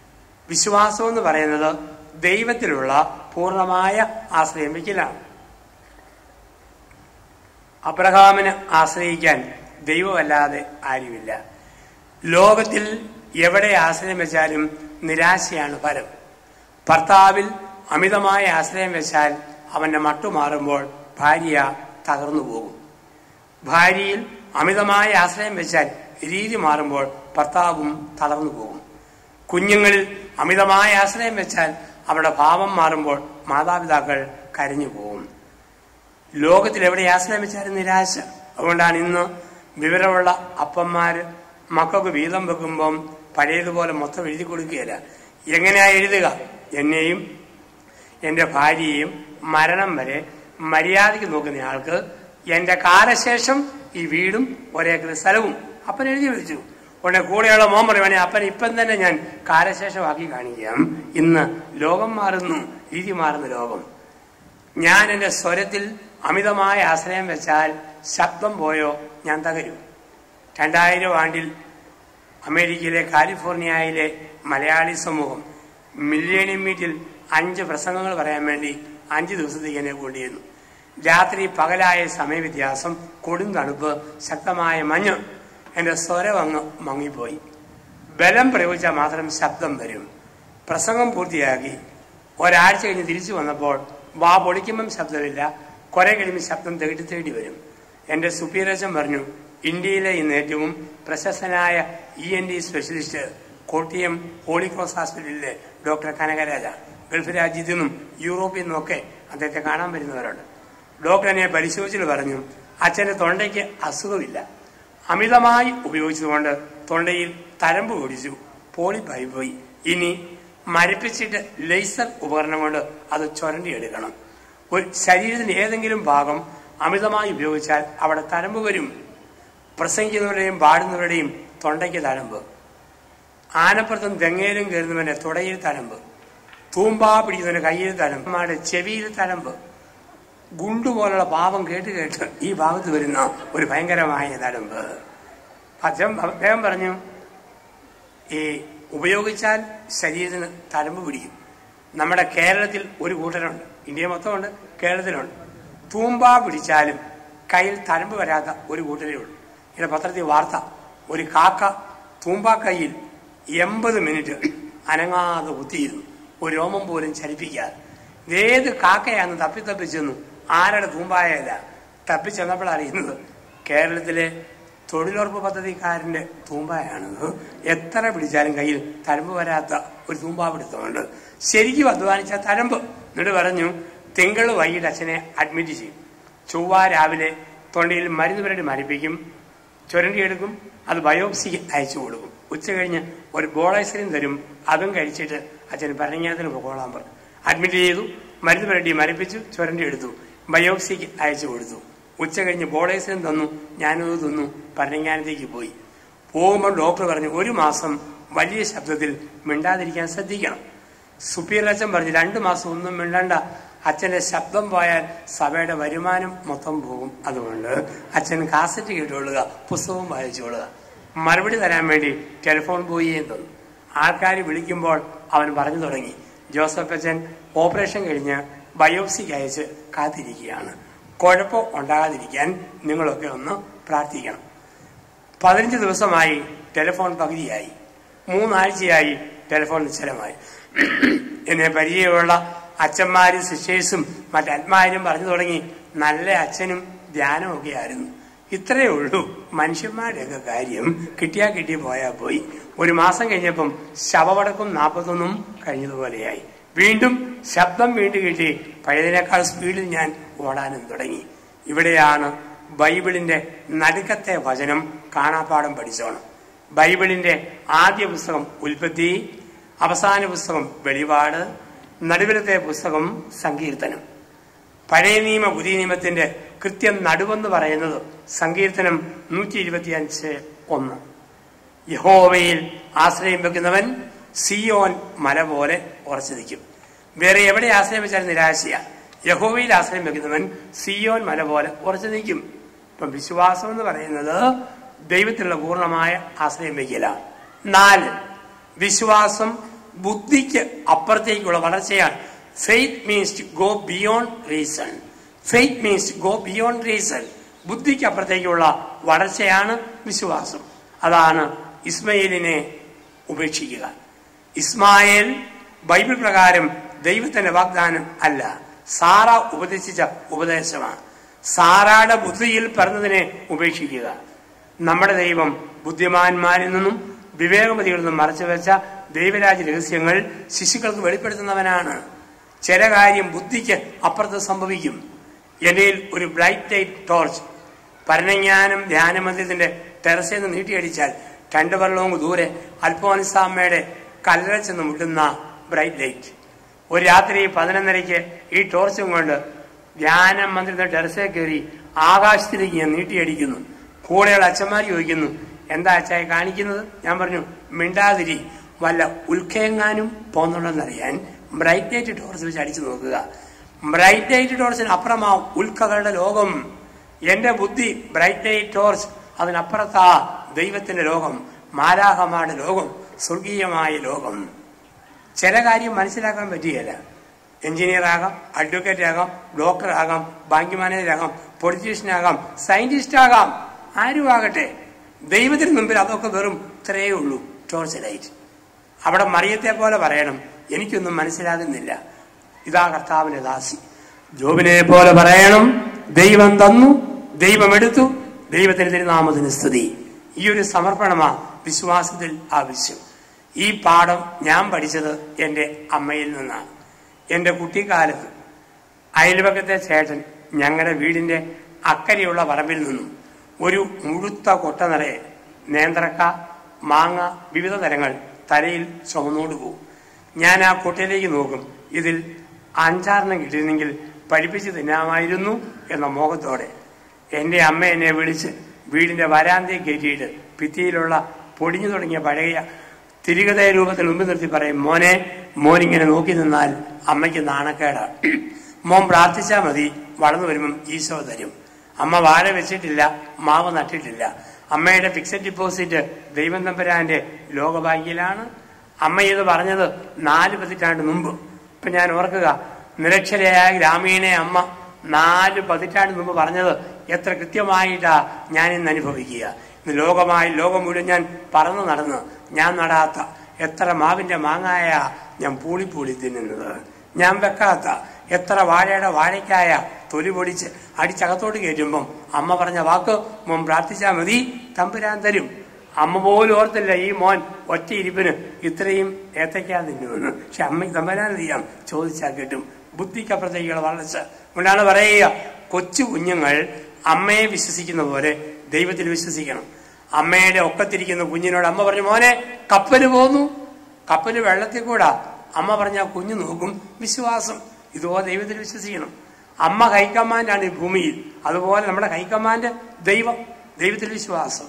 വിശ്വാസം എന്ന് പറയുന്നത് ദൈവത്തിലുള്ള പൂർണ്ണമായ ആശ്രയം വയ്ക്കലാണ് അബ്രഹാമിന് ആശ്രയിക്കാൻ ദൈവമല്ലാതെ ആരുമില്ല ലോകത്തിൽ എവിടെ ആശ്രയം വെച്ചാലും നിരാശയാണ് ഫലം ഭർത്താവിൽ അമിതമായ ആശ്രയം വെച്ചാൽ അവന്റെ മട്ടുമാറുമ്പോൾ ഭാര്യ തകർന്നു പോകും ഭാര്യയിൽ അമിതമായ ആശ്രയം വെച്ചാൽ രീതി മാറുമ്പോൾ ഭർത്താവും തളർന്നു പോകും കുഞ്ഞുങ്ങളിൽ അമിതമായ ആശ്രയം വെച്ചാൽ അവരുടെ ഭാവം മാറുമ്പോൾ മാതാപിതാക്കൾ കരഞ്ഞു പോകും ലോകത്തിൽ എവിടെ ആശ്രയം വെച്ചാലും നിരാശ അതുകൊണ്ടാണ് ഇന്ന് വിവരമുള്ള അപ്പന്മാര് മക്കൾക്ക് വീതം വെക്കുമ്പം പഴയതുപോലെ മൊത്തം എഴുതി കൊടുക്കുകയില്ല എങ്ങനെയാ എഴുതുക എന്നെയും എന്റെ ഭാര്യയെയും മരണം വരെ മര്യാദയ്ക്ക് നോക്കുന്ന ആൾക്ക് എന്റെ കാലശേഷം ഈ വീടും ഒരേക്കർ സ്ഥലവും അപ്പൻ എഴുതി വെച്ചു ഉടനെ കൂടെയുള്ള മോൻ പറയുവാണെ അപ്പൻ ഇപ്പം തന്നെ ഞാൻ കാലശേഷമാക്കി കാണിക്കാം ഇന്ന് ലോകം മാറുന്നു രീതി മാറുന്ന ലോകം ഞാൻ എന്റെ സ്വരത്തിൽ അമിതമായ ആശ്രയം വെച്ചാൽ ശബ്ദം പോയോ ഞാൻ തകരും രണ്ടായിരം ആണ്ടിൽ അമേരിക്കയിലെ കാലിഫോർണിയയിലെ മലയാളി സമൂഹം മില്ലേണിയം മീറ്റിൽ അഞ്ച് പ്രസംഗങ്ങൾ പറയാൻ വേണ്ടി അഞ്ച് ദിവസത്തേക്ക് എന്നെ കൊണ്ടിരുന്നു രാത്രി പകലായ സമയവ്യത്യാസം കൊടും തണുപ്പ് ശക്തമായ മഞ്ഞ് എന്റെ സ്വരം അങ്ങ് മങ്ങിപ്പോയി ബലം പ്രയോഗിച്ചാൽ മാത്രം ശബ്ദം വരും പ്രസംഗം പൂർത്തിയാക്കി ഒരാഴ്ച കഴിഞ്ഞ് തിരിച്ചു വന്നപ്പോൾ വാ പൊളിക്കുമ്പം ശബ്ദമില്ല കുറെ കഴിയുമ്പോൾ ശബ്ദം തേടി തേടി വരും എന്റെ സുപ്പീരിയച്ചൻ പറഞ്ഞു ഇന്ത്യയിലെ ഇന്ന് ഏറ്റവും പ്രശസ്തനായ E N T specialist Kottayam holy cross ഹോസ്പിറ്റലിലെ ഡോക്ടർ കനകരാജ ഗൾഫ് രാജ്യത്തു നിന്നും യൂറോപ്പിൽ നിന്നൊക്കെ അദ്ദേഹത്തെ കാണാൻ വരുന്നവരുണ്ട് ഡോക്ടർ എന്നെ പരിശോധിച്ചിട്ട് പറഞ്ഞു അച്ഛന്റെ തൊണ്ടയ്ക്ക് അസുഖമില്ല അമിതമായി ഉപയോഗിച്ചതുകൊണ്ട് തൊണ്ടയിൽ തരമ്പ് പിടിച്ചു പോളിപ്പായി പോയി ഇനി മരപ്പിച്ചിട്ട് ലേസർ ഉപകരണം കൊണ്ട് അത് ചുരണ്ടിയെടുക്കണം ഒരു ശരീരത്തിന്റെ ഏതെങ്കിലും ഭാഗം അമിതമായി ഉപയോഗിച്ചാൽ അവിടെ തരമ്പ് വരും പ്രസംഗിക്കുന്നവരുടെയും പാടുന്നവരുടെയും തൊണ്ടയ്ക്ക് തരമ്പ് ആനപ്പുറത്തും തെങ്ങയിലും കയറുന്നവന്റെ തുടയിൽ തരമ്പ് തൂമ്പാ പിടിക്കുന്നവന്റെ കയ്യിൽ തരമ്പ് അമ്മയുടെ ചെവിയിൽ തരമ്പ് ഗുണ്ടുപോലുള്ള പാപം കേട്ട് കേട്ട് ഈ ഭാഗത്ത് വരുന്ന ഒരു ഭയങ്കരമായ തരമ്പ് അദ്ദേഹം അദ്ദേഹം പറഞ്ഞു ഈ ഉപയോഗിച്ചാൽ ശരീരത്തിന് തരമ്പ് പിടിക്കും നമ്മുടെ കേരളത്തിൽ ഒരു കൂട്ടരുണ്ട് ഇന്ത്യ മൊത്തമുണ്ട് കേരളത്തിലുണ്ട് തൂമ്പാ പിടിച്ചാലും കയ്യിൽ തരമ്പ് വരാത്ത ഒരു കൂട്ടരേ ഉള്ളൂ ഇവിടെ പത്രത്തിൽ വാർത്ത ഒരു കാക്ക തൂമ്പാ കയ്യിൽ എൺപത് മിനിറ്റ് അനങ്ങാതെ കുത്തിയിരുന്നു ഒരു രോമം പോലും ചലിപ്പിക്കാതെ ഏത് കാക്കയാന്ന് തപ്പി തപ്പിച്ചെന്നു ആരുടെ തൂമ്പായല്ല തപ്പിച്ചെന്നപ്പോൾ അറിയുന്നത് കേരളത്തിലെ തൊഴിലുറപ്പ് പദ്ധതിക്കാരന്റെ തൂമ്പായാണത് എത്ര പിടിച്ചാലും കയ്യിൽ തരമ്പ് വരാത്ത ഒരു തൂമ്പാ പിടുത്തമുണ്ട് ശരിക്കും അധ്വാനിച്ച തരമ്പ് എന്നിട്ട് പറഞ്ഞു തിങ്കൾ വൈകിട്ട് അച്ഛനെ അഡ്മിറ്റ് ചെയ്യും ചൊവ്വ രാവിലെ തൊണ്ടയിൽ മരുന്ന് പുരട്ടി മരിപ്പിക്കും ചുരണ്ടിയെടുക്കും അത് ബയോപ്സിക്ക് അയച്ചു കൊടുക്കും ഉച്ച കഴിഞ്ഞ് ഒരു ബോൾ ഐസ്ക്രീം തരും അതും കഴിച്ചിട്ട് അച്ഛൻ ഭരണങ്ങാനത്തിന് പോകോളാൻ പറഞ്ഞു അഡ്മിറ്റ് ചെയ്തു മരുന്ന് പുരട്ടി മരിപ്പിച്ചു ചുരണ്ടി എടുത്തു ബയോപ്സിക്ക് അയച്ചു കൊടുത്തു ഉച്ച കഴിഞ്ഞ് ബോൾ ഐസ്ക്രീം തന്നു ഞാനത് തിന്നു ഭരണങ്ങാനത്തേക്ക് പോയി പോകുമ്പോൾ ഡോക്ടർ പറഞ്ഞു ഒരു മാസം വലിയ ശബ്ദത്തിൽ മിണ്ടാതിരിക്കാൻ ശ്രദ്ധിക്കണം സുപ്പീരിയർ അച്ഛൻ പറഞ്ഞു രണ്ടു മാസം ഒന്നും മിണ്ടണ്ട അച്ഛന്റെ ശബ്ദം പോയാൽ സഭയുടെ വരുമാനം മൊത്തം പോകും അതുകൊണ്ട് അച്ഛൻ കാസറ്റ് കേട്ടുകൊള്ളുക പുസ്തകവും വായിച്ചുകൊള്ളുക മറുപടി തരാൻ വേണ്ടി ടെലിഫോൺ പോയി തന്നു ആൾക്കാർ വിളിക്കുമ്പോൾ അവൻ പറഞ്ഞു തുടങ്ങി ജോസഫ് അച്ഛൻ ഓപ്പറേഷൻ കഴിഞ്ഞ് ബയോപ്സിക്ക് അയച്ച് കാത്തിരിക്കുകയാണ് കുഴപ്പം ഉണ്ടാകാതിരിക്കാൻ നിങ്ങളൊക്കെ ഒന്ന് പ്രാർത്ഥിക്കണം പതിനഞ്ച് ദിവസമായി ടെലിഫോൺ പകുതിയായി മൂന്നാഴ്ചയായി ടെലിഫോൺ നിശ്ചലമായി എന്നെ പരിചയമുള്ള അച്ഛന്മാരും സിസ്റ്റേഴ്സും മറ്റന്മാരും പറഞ്ഞു തുടങ്ങി നല്ല അച്ഛനും ധ്യാനവും ഒക്കെ ആയിരുന്നു ഇത്രയേ ഉള്ളൂ മനുഷ്യന്മാരുടെയൊക്കെ കാര്യം കിട്ടിയാ കിട്ടി പോയാ പോയി ഒരു മാസം കഴിഞ്ഞപ്പം ശവവടക്കും നാൽപ്പത്തൊന്നും കഴിഞ്ഞതുപോലെയായി വീണ്ടും ശബ്ദം വീണ്ടും കിട്ടി പഴയതിനേക്കാൾ സ്പീഡിൽ ഞാൻ ഓടാനും തുടങ്ങി ഇവിടെയാണ് ബൈബിളിന്റെ നടുക്കത്തെ വചനം കാണാപ്പാടം പഠിച്ചോണം ബൈബിളിന്റെ ആദ്യ പുസ്തകം ഉൽപ്പത്തി അവസാന പുസ്തകം വെളിപാട് നടുവിലത്തെ പുസ്തകം സങ്കീർത്തനം പഴയ നിയമ പുതിയ നിയമത്തിന്റെ കൃത്യം നടുവെന്ന് പറയുന്നത് സങ്കീർത്തനം നൂറ്റി ഇരുപത്തിയഞ്ച് ഒന്ന് യഹോവയിൽ ആശ്രയം വെക്കുന്നവൻ സിയോൻ മല പോലെ ഉറച്ചു നിൽക്കും വേറെ എവിടെ ആശ്രയം വെച്ചാൽ നിരാശയാണ് യഹോവയിൽ ആശ്രയം വെക്കുന്നവൻ സിയോൻ മല പോലെ ഉറച്ചു നിൽക്കും ഇപ്പം വിശ്വാസം എന്ന് പറയുന്നത് ദൈവത്തിലുള്ള പൂർണ്ണമായ ആശ്രയം വയ്ക്കലാണ് നാല് വിശ്വാസം ബുദ്ധിക്ക് അപ്പുറത്തേക്കുള്ള വളർച്ചയാണ് faith means to go beyond reason faith means to go beyond reason ബുദ്ധിക്ക് അപ്പുറത്തേക്കുള്ള വളർച്ചയാണ് വിശ്വാസം അതാണ് ഇസ്മയിലിനെ ഉപേക്ഷിക്കുക ഇസ്മായേൽ ബൈബിൾ പ്രകാരം ദൈവത്തിന്റെ വാഗ്ദാനം അല്ല സാറ ഉപദേശിച്ച ഉപദേശമാണ് സാറായുടെ ബുദ്ധിയിൽ പറഞ്ഞതിനെ ഉപേക്ഷിക്കുക നമ്മുടെ ദൈവം ബുദ്ധിമാന്മാരിൽ നിന്നും വിവേകമതികളിൽ നിന്നും മറച്ചു വെച്ച ദൈവരാജ രഹസ്യങ്ങൾ ശിശുക്കൾക്ക് വെളിപ്പെടുത്തുന്നവനാണ് ചില കാര്യം ബുദ്ധിക്ക് അപ്പുറത്ത് സംഭവിക്കും എൻ്റെ ഒരു ബ്രൈറ്റ് ലൈറ്റ് ടോർച്ച് പരനജ്ഞാനം ധ്യാനമന്ദിരത്തിന്റെ ടെറസിൽ നിന്ന് നീട്ടിയടിച്ചാൽ രണ്ടു വെള്ളവും ദൂരെ അൽഫോൻസാമ്മയുടെ കല്ലറ ചെന്ന് മുട്ടുന്ന ബ്രൈറ്റ് ലൈറ്റ് ഒരു രാത്രി പതിനൊന്നരയ്ക്ക് ഈ ടോർച്ചും കൊണ്ട് ധ്യാന മന്ദിരത്തിന്റെ ടെറസേ കയറി ആകാശത്തിലേക്ക് ഞാൻ നീട്ടിയടിക്കുന്നു കൂടെയുള്ള അച്ഛന്മാർ ചോദിക്കുന്നു എന്താ അച്ഛായി കാണിക്കുന്നത് ഞാൻ പറഞ്ഞു മിണ്ടാതിരി വല്ല ഉൽക്കയെങ്ങാനും പോന്നുണ്ടെന്നറിയാൻ ബ്രൈറ്റ് ലൈറ്റ് ടോർച്ച് വെച്ച് അടിച്ചു നോക്കുക ബ്രൈറ്റ് ലൈറ്റ് ടോർച്ചിന് അപ്പുറമാ ഉൽക്കകളുടെ ലോകം എന്റെ ബുദ്ധി ബ്രൈറ്റ് ലൈറ്റ് ടോർച്ച് അതിനപ്പുറത്താ ദൈവത്തിന്റെ ലോകം മാലാഹമാരുടെ ലോകം സ്വർഗീയമായ ലോകം ചില കാര്യം മനസ്സിലാക്കാൻ പറ്റുകയില്ല എഞ്ചിനീയർ ആകാം അഡ്വക്കേറ്റ് ആകാം ഡോക്ടർ ആകാം ബാങ്ക് മാനേജർ ആകാം പൊളിറ്റീഷ്യൻ ആകാം സയന്റിസ്റ്റ് ആകാം ആരും ആകട്ടെ ദൈവത്തിന് മുമ്പിൽ അതൊക്കെ വെറും ഇത്രയേ ഉള്ളൂ ടോർച്ച് ലൈറ്റ് അവിടെ മറിയത്തെ പോലെ പറയണം എനിക്കൊന്നും മനസ്സിലാകുന്നില്ല ഇതാ കർത്താവിന്റെ ദാസി ജോബിനെ പോലെ പറയണം ദൈവം തന്നു ദൈവം എടുത്തു ദൈവത്തിന് തിരുനാമത്തിന് സ്തുതി ഈ ഒരു സമർപ്പണമാ വിശ്വാസത്തിൽ ആവശ്യം ഈ പാഠം ഞാൻ പഠിച്ചത് എൻ്റെ അമ്മയിൽ നിന്നാണ് എൻ്റെ കുട്ടിക്കാലത്ത് അയൽപക്കത്തെ ചേട്ടൻ ഞങ്ങളുടെ വീടിന്റെ അക്കരെയുള്ള പറമ്പിൽ നിന്നും ഒരു മുഴുത്ത കൊട്ട നിറയെ നേന്ത്രക്ക മാങ്ങ വിവിധ തരങ്ങൾ തലയിൽ ചുമന്നുകൊണ്ട് പോകും ഞാൻ ആ കൊട്ടയിലേക്ക് നോക്കും ഇതിൽ അഞ്ചാറെണ്ണം കിട്ടിയിരുന്നെങ്കിൽ പഠിപ്പിച്ച് തിന്നാമായിരുന്നു എന്ന മോഹത്തോടെ എൻ്റെ അമ്മ എന്നെ വിളിച്ച് വീടിന്റെ വരാന്തയെ കയറ്റിയിട്ട് ഭിത്തിയിലുള്ള പൊടിഞ്ഞു തുടങ്ങിയ പഴയ തിരികതയ രൂപത്തിൽ മുമ്പിൽ നിർത്തി പറയും മോനെ മോനിങ്ങനെ നോക്കി നിന്നാൽ അമ്മയ്ക്ക് നാണക്കേടാണ് മോൻ പ്രാർത്ഥിച്ചാൽ മതി വളർന്നു വരുമ്പം ഈശോ തരും അമ്മ വാഴ വെച്ചിട്ടില്ല മാവ് നട്ടിട്ടില്ല അമ്മയുടെ ഫിക്സഡ് ഡിപ്പോസിറ്റ് ദൈവം തമ്പുരാന്റെ ലോകഭാഗ്യയിലാണ് അമ്മ ഇത് പറഞ്ഞത് നാല് പതിറ്റാണ്ട് മുമ്പ് ഇപ്പൊ ഞാൻ ഓർക്കുക നിരക്ഷരയായ ഗ്രാമീണ അമ്മ നാല് പതിറ്റാണ്ട് മുമ്പ് പറഞ്ഞത് എത്ര കൃത്യമായിട്ടാ ഞാൻ ഇന്ന് അനുഭവിക്കുക ഇന്ന് ലോകമായി ലോകം മുഴുവൻ ഞാൻ പറന്നു നടന്ന് ഞാൻ നടാത്ത എത്ര മാവിന്റെ മാങ്ങായ ഞാൻ പൂളിപ്പൂളി തിന്നുന്നത് ഞാൻ വെക്കാത്ത എത്ര വാഴയുടെ വാഴയ്ക്കായ തൊലി പൊടിച്ച് അടിച്ചകത്തോട്ട് കയറ്റുമ്പം അമ്മ പറഞ്ഞ വാക്ക് മോൻ പ്രാർത്ഥിച്ചാൽ മതി തമ്പുരാൻ തരും അമ്മ പോലും ഓർത്തില്ല ഈ മോൻ ഒറ്റ ഇരിപ്പിന് ഇത്രയും ഏത്തയ്ക്കാ തിന്നുമെന്ന് പക്ഷെ അമ്മയ്ക്ക് തമ്പുരാൻ അറിയാം ചോദിച്ചാൽ കിട്ടും ബുദ്ധിക്കപ്പുറത്തേക്കുള്ള വളർച്ച കൊണ്ടാണ് പറയുക കൊച്ചു കുഞ്ഞുങ്ങൾ അമ്മയെ വിശ്വസിക്കുന്ന പോലെ ദൈവത്തിൽ വിശ്വസിക്കണം അമ്മയുടെ ഒക്കത്തിരിക്കുന്ന കുഞ്ഞിനോട് അമ്മ പറഞ്ഞു മോനെ കപ്പല് പോന്നു കപ്പല് വെള്ളത്തിൽ കൂടാ അമ്മ പറഞ്ഞ ആ കുഞ്ഞു നോക്കും വിശ്വാസം ഇതുപോലെ ദൈവത്തിൽ വിശ്വസിക്കണം അമ്മ ഹൈക്കമാൻഡാണ് ഈ ഭൂമിയിൽ അതുപോലെ നമ്മുടെ ഹൈക്കമാൻഡ് ദൈവം ദൈവത്തിൽ വിശ്വാസം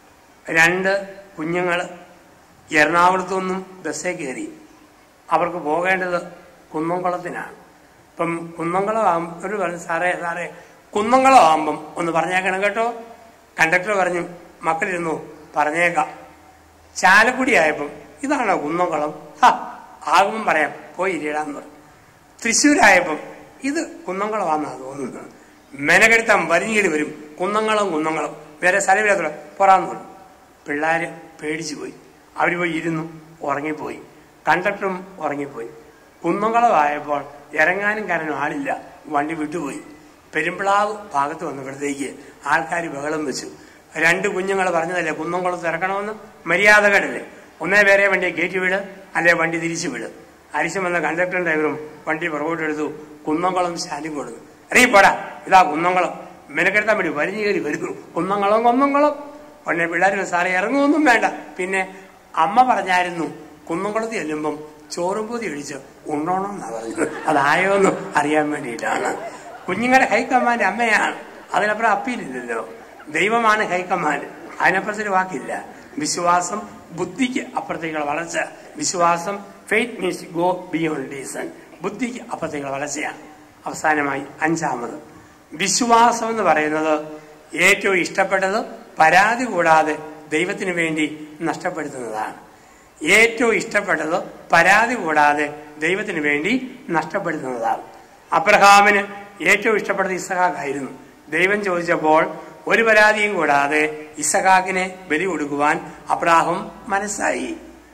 രണ്ട് കുഞ്ഞുങ്ങൾ എറണാകുളത്തു നിന്നും ബസ്സേ കയറി അവർക്ക് പോകേണ്ടത് കുന്നംകുളത്തിനാണ് ഇപ്പം കുന്നംകുളം ആകും ഒരു പറഞ്ഞു സാറേ സാറേ കുന്നംകുളം ആകുമ്പം ഒന്ന് പറഞ്ഞേക്കണം കേട്ടോ കണ്ടക്ടർ പറഞ്ഞു മക്കളിരുന്നു പറഞ്ഞേക്കാം ചാലക്കുടി ആയപ്പം ഇതാണോ കുന്നംകുളം ഹാ ആകുമ്പം പറയാം പോയി ഇരിടാന്ന് പറഞ്ഞു തൃശ്ശൂരായപ്പം ഇത് കുന്നംകുളമാണെന്നാ തോന്നുന്നത് മെനകെടുത്താൻ വലിഞ്ഞിടി വരും കുന്നംകുളം കുന്നംകുളം വേറെ സ്ഥലമില്ലാത്ത പോറാന്ന് പറഞ്ഞു പിള്ളേര് പേടിച്ചു പോയി അവർ പോയി ഇരുന്നു ഉറങ്ങിപ്പോയി കണ്ടക്ടറും ഉറങ്ങിപ്പോയി കുന്നംകുളമായപ്പോൾ ഇറങ്ങാനും കാരണം ആളില്ല വണ്ടി വിട്ടുപോയി പെരുമ്പിളാവ് ഭാഗത്ത് വന്നപ്പോഴത്തേക്ക് ആൾക്കാർ ബഹളം വെച്ചു രണ്ട് കുഞ്ഞുങ്ങൾ പറഞ്ഞതല്ലേ കുന്നംകുളത്ത് ഇറക്കണമെന്ന് മര്യാദകടല്ലേ ഒന്നേ വേറെ വണ്ടിയെ കയറ്റി വിട് അല്ലെ വണ്ടി തിരിച്ചു വിട് അരിശം വന്ന കണ്ടക്ടറും ഡ്രൈവറും വണ്ടി പുറകോട്ട് എടുത്തു കുന്നംകുളം സ്റ്റാൻഡിൽ കൊടുത്തു അറിയപ്പോടാ ഇതാ കുന്നംകുളം മെനക്കെടുത്താൻ വേണ്ടി വലിഞ്ഞു കയറി വരുന്നു കുന്നംകുളം കുന്നംകുളം ഉടനെ പിള്ളേർ സാറേ ഇറങ്ങുമൊന്നും വേണ്ട പിന്നെ അമ്മ പറഞ്ഞായിരുന്നു കുന്നംകുളത്ത് ചെല്ലുമ്പം ചോറും പൂതി ഒഴിച്ച് ഉണ്ടോണം എന്നാ പറഞ്ഞത് അതായോന്ന് അറിയാൻ വേണ്ടിയിട്ടാണ് കുഞ്ഞുങ്ങളുടെ ഹൈക്കമാൻഡ് അമ്മയാണ് അതിനപ്പുറം അപ്പീലില്ലല്ലോ ദൈവമാണ് ഹൈക്കമാൻഡ് അതിനപ്പുറത്തൊരു വാക്കില്ല വിശ്വാസം ബുദ്ധിക്ക് അപ്പുറത്തേക്കുള്ള വളർച്ച വിശ്വാസം faith means go beyond reason ബുദ്ധിക്ക് അപ്പുറത്തേക്കുള്ള വളർച്ചയാണ് അവസാനമായി അഞ്ചാമത് വിശ്വാസം എന്ന് പറയുന്നത് ഏറ്റവും ഇഷ്ടപ്പെട്ടത് പരാതി കൂടാതെ ദൈവത്തിന് വേണ്ടി നഷ്ടപ്പെടുത്തുന്നതാണ് ഏറ്റവും ഇഷ്ടപ്പെട്ടത് പരാതി കൂടാതെ ദൈവത്തിന് വേണ്ടി നഷ്ടപ്പെടുത്തുന്നതാണ് അബ്രഹാമിന് ഏറ്റവും ഇഷ്ടപ്പെട്ടത് ഇസഹാക്കായിരുന്നു ദൈവം ചോദിച്ചപ്പോൾ ഒരു പരാതിയും കൂടാതെ ഇസഹാക്കിനെ ബലി കൊടുക്കുവാൻ അബ്രാഹം മനസ്സായി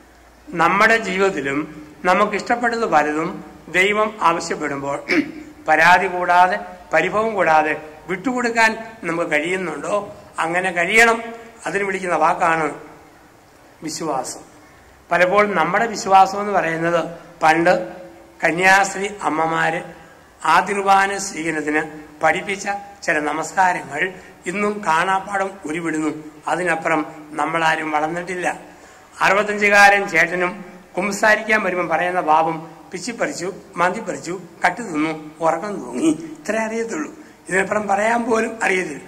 നമ്മുടെ ജീവിതത്തിലും നമുക്ക് ഇഷ്ടപ്പെട്ടത് പലതും ദൈവം ആവശ്യപ്പെടുമ്പോൾ പരാതി കൂടാതെ പരിഭവം കൂടാതെ വിട്ടുകൊടുക്കാൻ നമുക്ക് കഴിയുന്നുണ്ടോ അങ്ങനെ കഴിയണം അതിന് വിളിക്കുന്ന വാക്കാണ് വിശ്വാസം പലപ്പോഴും നമ്മുടെ വിശ്വാസം എന്ന് പറയുന്നത് പണ്ട് കന്യാസ്ത്രീ അമ്മമാര് ആതിർവാന സ്വീകരണത്തിന് പഠിപ്പിച്ച ചില നമസ്കാരങ്ങൾ ഇന്നും കാണാപ്പാടം ഉരുവിടുന്നു അതിനപ്പുറം നമ്മളാരും വളർന്നിട്ടില്ല അറുപത്തഞ്ചുകാരൻ ചേട്ടനും കുംസാരിക്കാൻ വരുമ്പോൾ പറയുന്ന പാപം പിച്ചിപ്പറിച്ചു മന്തിപ്പറിച്ചു കട്ടു തിന്നു ഉറക്കം തൂങ്ങി ഇത്ര അറിയത്തുള്ളൂ ഇതിനപ്പുറം പറയാൻ പോലും അറിയത്തില്ല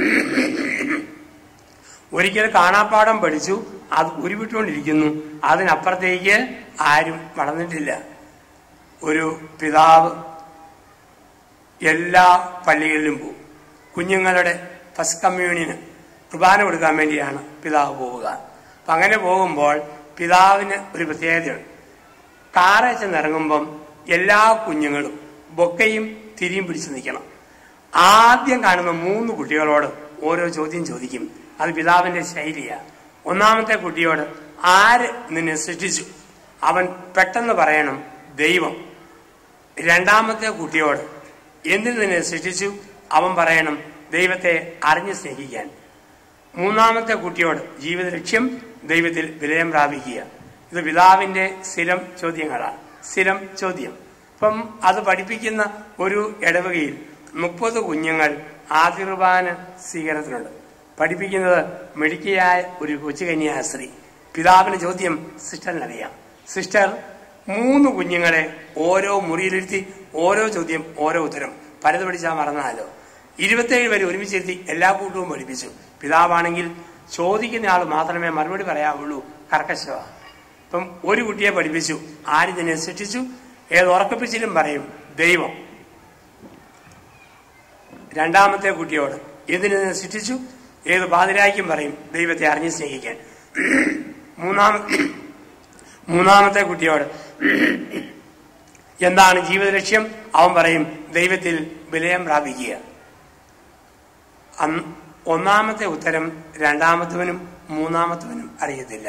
ഒരിക്കൽ കാണാപ്പാടം പഠിച്ചു അത് ഉരുവിട്ടുകൊണ്ടിരിക്കുന്നു അതിനപ്പുറത്തേക്ക് ആരും വളർന്നിട്ടില്ല ഒരു പിതാവ് എല്ലാ പള്ളികളിലും പോകും കുഞ്ഞുങ്ങളുടെ ഫസ്റ്റ് കമ്മ്യൂണിന് കുർബാന കൊടുക്കാൻ വേണ്ടിയാണ് പിതാവ് പോവുക അപ്പൊ അങ്ങനെ പോകുമ്പോൾ പിതാവിന് ഒരു പ്രത്യേകതയുണ്ട് കാറെ ചെന്നിറങ്ങുമ്പം എല്ലാ കുഞ്ഞുങ്ങളും ബൊക്കയും തിരിയും പിടിച്ചു നിൽക്കണം ആദ്യം കാണുന്ന മൂന്ന് കുട്ടികളോട് ഓരോ ചോദ്യം ചോദിക്കും അത് പിതാവിന്റെ ശൈലിയാണ് ഒന്നാമത്തെ കുട്ടിയോട് ആര് നിന്നെ സൃഷ്ടിച്ചു അവൻ പെട്ടെന്ന് പറയണം ദൈവം രണ്ടാമത്തെ കുട്ടിയോട് എന്തിന് നിന്നെ സൃഷ്ടിച്ചു അവൻ പറയണം ദൈവത്തെ അറിഞ്ഞ് സ്നേഹിക്കാൻ മൂന്നാമത്തെ കുട്ടിയോട് ജീവിത ലക്ഷ്യം ദൈവത്തിൽ വിലയം പ്രാപിക്കുക ഇത് പിതാവിന്റെ സ്ഥിരം ചോദ്യങ്ങളാണ് സ്ഥിരം ചോദ്യം അപ്പം അത് പഠിപ്പിക്കുന്ന ഒരു ഇടവകയിൽ മുപ്പത് കുഞ്ഞുങ്ങൾ ആതിർവാന സ്വീകരണത്തിനുണ്ട് പഠിപ്പിക്കുന്നത് മിടുക്കിയായ ഒരു കൊച്ചു കന്യാസ്ത്രീ പിതാവിന് ചോദ്യം സിസ്റ്ററിനറിയാം സിസ്റ്റർ മൂന്ന് കുഞ്ഞുങ്ങളെ ഓരോ മുറിയിലിരുത്തി ഓരോ ചോദ്യം ഓരോ ഉത്തരം പലത് പഠിച്ചാൽ മറന്നാലോ ഇരുപത്തേഴ് വരെ ഒരുമിച്ചിരുത്തി എല്ലാ കൂട്ടവും പഠിപ്പിച്ചു പിതാവാണെങ്കിൽ ചോദിക്കുന്ന ആൾ മാത്രമേ മറുപടി പറയാവുള്ളൂ കർക്കശവ ഇപ്പം ഒരു കുട്ടിയെ പഠിപ്പിച്ചു ആര് ഇതിനെ സൃഷ്ടിച്ചു ഏത് ഉറക്കപ്പിച്ചിലും പറയും ദൈവം രണ്ടാമത്തെ കുട്ടിയോട് എന്തിനെ സൃഷ്ടിച്ചു ഏത് പാതിരായ്ക്കും പറയും ദൈവത്തെ അറിഞ്ഞ് സ്നേഹിക്കാൻ മൂന്നാമ മൂന്നാമത്തെ കുട്ടിയോട് എന്താണ് ജീവിത ലക്ഷ്യം അവൻ പറയും ദൈവത്തിൽ വിലയം പ്രാപിക്കുക അന്ന് ഒന്നാമത്തെ ഉത്തരം രണ്ടാമത്തവനും മൂന്നാമത്തവനും അറിയത്തില്ല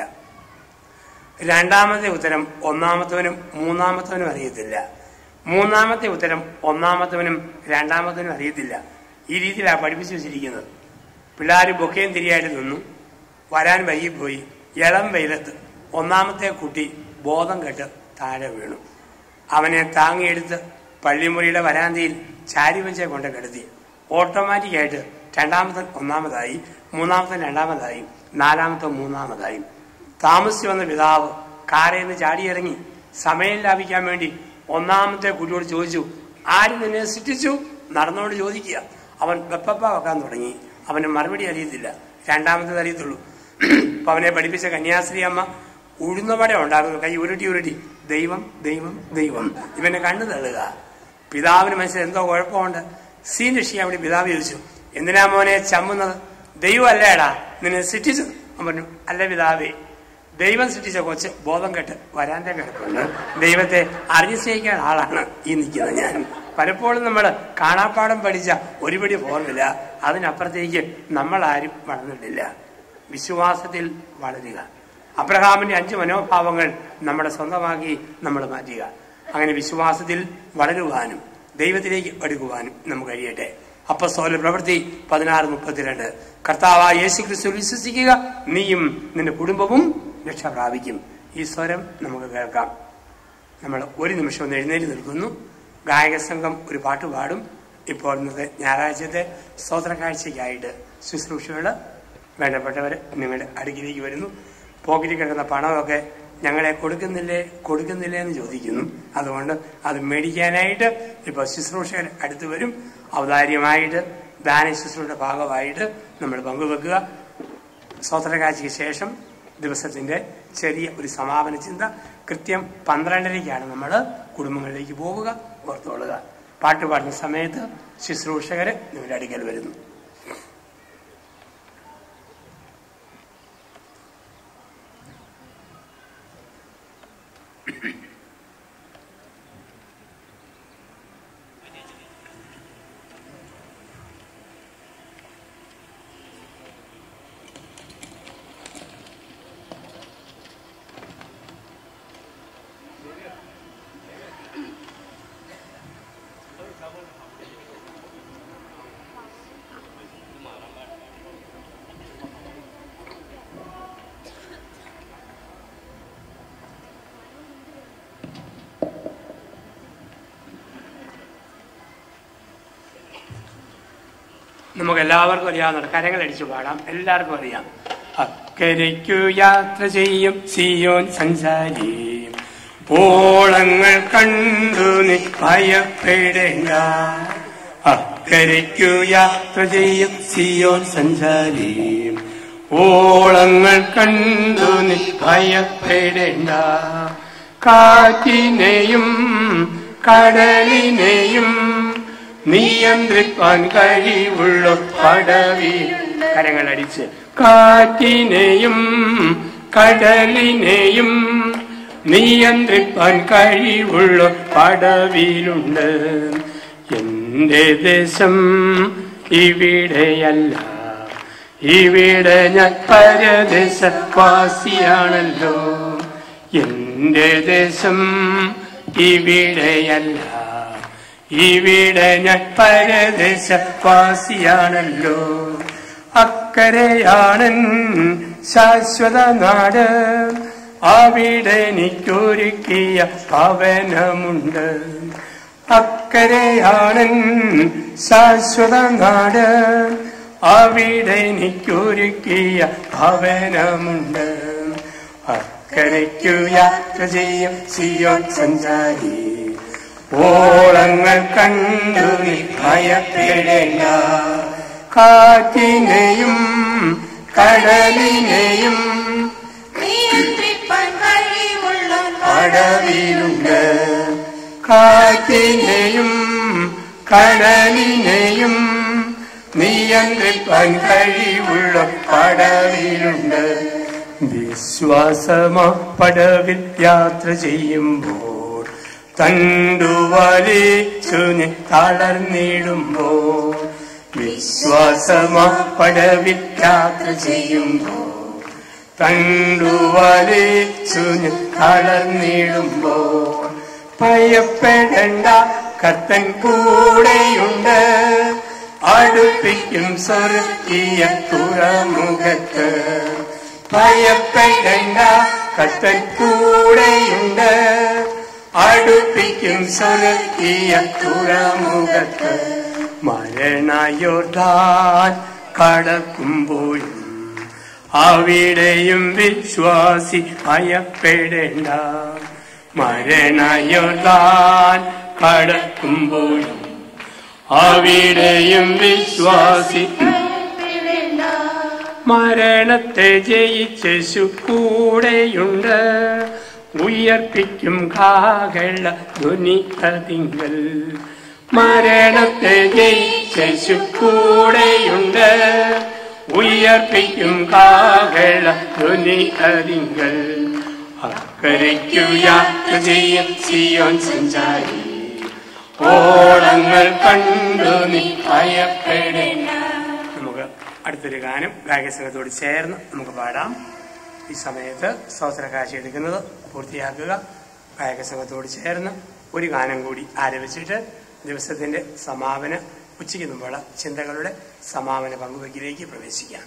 രണ്ടാമത്തെ ഉത്തരം ഒന്നാമത്തവനും മൂന്നാമത്തവനും അറിയത്തില്ല മൂന്നാമത്തെ ഉത്തരം ഒന്നാമത്തവനും രണ്ടാമത്തവനും അറിയത്തില്ല ഈ രീതിയിലാണ് പഠിപ്പിച്ചു വെച്ചിരിക്കുന്നത് പിള്ളേർ ബൊക്കയും തിരിയായിട്ട് നിന്നു വരാൻ വൈകിപ്പോയി ഇളം വെയിലത്ത് ഒന്നാമത്തെ കുട്ടി ബോധം കെട്ട് താഴെ വീണു അവനെ താങ്ങിയെടുത്ത് പള്ളിമുറിയുടെ വരാന്തയിൽ ചാരിവഞ്ചെ കൊണ്ട് കിടത്തി ഓട്ടോമാറ്റിക്കായിട്ട് രണ്ടാമത്തെ ഒന്നാമതായി മൂന്നാമത്തെ രണ്ടാമതായി നാലാമത്തെ മൂന്നാമതായി താമസിച്ചു വന്ന പിതാവ് കാറിൽ നിന്ന് ചാടിയിറങ്ങി സമയം ലാഭിക്കാൻ വേണ്ടി ഒന്നാമത്തെ കുട്ടിയോട് ചോദിച്ചു ആര് നിന്നെ സൃഷ്ടിച്ചു നടന്നോട് ചോദിക്കുക അവൻ വെപ്പപ്പ വെക്കാൻ തുടങ്ങി അവന് മറുപടി അറിയത്തില്ല രണ്ടാമത്തേത് അറിയത്തുള്ളൂ അപ്പൊ അവനെ പഠിപ്പിച്ച കന്യാസ്ത്രീ അമ്മ ഉഴുന്നപട ഉണ്ടാകുന്നു കൈ ഉരുട്ടി ഉരുട്ടി ദൈവം ദൈവം ദൈവം ഇവനെ കണ്ണു തള്ളുക പിതാവിന് മനസ്സിൽ എന്തോ കുഴപ്പമുണ്ട് സീൻ രക്ഷിക്കാൻ വേണ്ടി പിതാവ് ചോദിച്ചു എന്തിനാ മോനെ ചമ്മുന്നത് ദൈവം അല്ലേടാ നിന്നെ സൃഷ്ടിച്ചു അവൻ പറഞ്ഞു അല്ല പിതാവേ ദൈവം സൃഷ്ടിച്ച കൊച്ച് ബോധം കെട്ട് വരാൻ്റെ കിടപ്പുണ്ട് ദൈവത്തെ അറിഞ്ഞു സ്നേഹിക്കാൻ ആളാണ് ഈ നിൽക്കുന്നത് ഞാൻ പലപ്പോഴും നമ്മൾ കാണാപ്പാടം പഠിച്ച ഒരുപടി ഫോർമില്ല അതിനപ്പുറത്തേക്ക് നമ്മൾ ആരും വളർന്നിട്ടില്ല വിശ്വാസത്തിൽ വളരുക അബ്രഹാമിന്റെ അഞ്ച് മനോഭാവങ്ങൾ നമ്മുടെ സ്വന്തമാക്കി നമ്മൾ മാറ്റുക അങ്ങനെ വിശ്വാസത്തിൽ വളരുവാനും ദൈവത്തിലേക്ക് അടുക്കുവാനും നമുക്ക് കഴിയട്ടെ അപ്പസ്തോല പ്രവൃത്തി പതിനാറ് മുപ്പത്തിരണ്ട് കർത്താവായ യേശു ക്രിസ്തു വിശ്വസിക്കുക നീയും നിന്റെ കുടുംബവും രക്ഷ പ്രാപിക്കും ഈ സ്വരം നമുക്ക് കേൾക്കാം നമ്മൾ ഒരു നിമിഷം ഒന്ന് എഴുന്നേറ്റ് നിൽക്കുന്നു ഗായക സംഘം ഒരു പാട്ട് പാടും ഇപ്പോൾ ഇന്നത്തെ ഞായറാഴ്ചത്തെ സ്തോത്ര കാഴ്ചയ്ക്കായിട്ട് ശുശ്രൂഷകൾ വേണ്ടപ്പെട്ടവർ നിങ്ങളുടെ അടുക്കിലേക്ക് വരുന്നു പോക്കറ്റിൽ കിടക്കുന്ന പണമൊക്കെ ഞങ്ങളെ കൊടുക്കുന്നില്ലേ കൊടുക്കുന്നില്ലേ എന്ന് ചോദിക്കുന്നു അതുകൊണ്ട് അത് മേടിക്കാനായിട്ട് ഇപ്പോൾ ശുശ്രൂഷകർ അടുത്ത് വരും ഔദാര്യമായിട്ട് ദാന ശുശ്രൂഷയുടെ ഭാഗമായിട്ട് നമ്മൾ പങ്കുവെക്കുക സ്വതന്ത്രകാഴ്ചയ്ക്ക് ശേഷം ദിവസത്തിന്റെ ചെറിയ ഒരു സമാപന ചിന്ത കൃത്യം പന്ത്രണ്ടരയ്ക്കാണ് നമ്മൾ കുടുംബങ്ങളിലേക്ക് പോവുക ഓർത്തോളുക പാട്ട് പാടുന്ന സമയത്ത് ശുശ്രൂഷകര് നിങ്ങളുടെ അടുക്കൽ വരുന്നു നമുക്ക് എല്ലാവർക്കും അറിയാവുന്ന കരങ്ങൾ അടിച്ചു പാടാം എല്ലാവർക്കും അറിയാം അക്കരയ്ക്കു യാത്ര ചെയ്യും സിയോൻ സഞ്ചാരി ഓളങ്ങൾ കണ്ടു നീ ഭയപ്പെടേണ്ട അക്കരയ്ക്കു യാത്ര ചെയ്യും സിയോൻ സഞ്ചാരി ഓളങ്ങൾ കണ്ടു നീ ഭയപ്പെടേണ്ട കാറ്റിനെയും കടലിനെയും നിയന്ത്രിക്കാൻ കഴിവുള്ള പടവി കരങ്ങളടിച്ച് കാറ്റിനെയും കടലിനെയും നിയന്ത്രിക്കാൻ കഴിവുള്ള പടവിലുണ്ട് എന്റെ ദേശം ഇവിടെയല്ല ഇവിടെ ഞാൻ പരദേശവാസിയാണല്ലോ എന്റെ ദേശം ഇവിടെയല്ല ഇവിടെ ഞാൻ പരദേശവാസിയാണല്ലോ അക്കരയാണൻ ശാശ്വത നാട് അവിടെ എനിക്കൊരുക്കിയ ഭവനമുണ്ട് അക്കരയാണൻ ശാശ്വത നാട് അവിടെ എനിക്കൊരുക്കിയ ഭവനമുണ്ട് അക്കരയ്ക്കു യാത്ര ചെയ്യും സിയോൻ സഞ്ചാരി ഓളങ്ങൾ കണ്ടു നീ ഭയപ്പെടേണ്ട കാറ്റിനെയും കടലിനെയും നിയന്ത്രിപ്പാൻ കഴിവുള്ള പടവിലുണ്ട് കാറ്റിനെയും കടലിനെയും നിയന്ത്രിപ്പാൻ കഴിവുള്ള പടവിലുണ്ട് വിശ്വാസമാ പടവിൽ യാത്ര ചെയ്യുമ്പോൾ തണ്ടുവലിച്ചു നീ തളർന്നിടുമ്പോൾ വിശ്വാസമാ പടവിൽ യാത്ര ചെയ്യുമ്പോൾ തണ്ടുവലിച്ചു നീ തളർന്നിടുമ്പോൾ ഭയപ്പെടേണ്ട കത്തൻ കൂടെയുണ്ട് അടുപ്പിക്കും സ്വർഗീയ തുറമുഖത്ത് ഭയപ്പെടേണ്ട കത്തൻ കൂടെയുണ്ട് അടുപ്പിക്കും സ്വർഗീയ തുറമുഖത്ത് മരണയോർദാൻ കടക്കുമ്പോഴും അവിടെയും വിശ്വാസി ഭയപ്പെടേണ്ട മരണയോർദാൻ കടക്കുമ്പോഴും അവിടെയും വിശ്വാസി ഭയപ്പെടേണ്ട. മരണത്തെ ജയിച്ചു കൂടെയുണ്ട് ഉയർപ്പിക്കും കാകള ധ്വനി അതിങ്കൽ മരണത്തെ ജയിച്ചു കൂടെയുണ്ട് ഉയർപ്പിക്കും കാകള ധ്വനി അതിങ്കൽ അക്കരയ്ക്കു യാത്ര ചെയ്യും സിയോൻ സഞ്ചാരി ഓളങ്ങൾ കണ്ടു നീ ഭയപ്പെടേണ്ട നമുക്ക് അടുത്തൊരു ഗാനം ഗായകസംഘത്തോട് ചേർന്ന് നമുക്ക് പാടാം ഈ സമയത്ത് സ്തോത്ര കാശി എടുക്കുന്നത് പൂർത്തിയാക്കുക ഗായകസംഘത്തോട് ചേർന്ന് ഒരു ഗാനം കൂടി ആരംഭിച്ചിട്ട് ദിവസത്തിന്റെ സമാപന ഉച്ചയ്ക്ക് മുമ്പുള്ള ചിന്തകളുടെ സമാപന പങ്കുവയ്ക്കിലേക്ക് പ്രവേശിക്കാം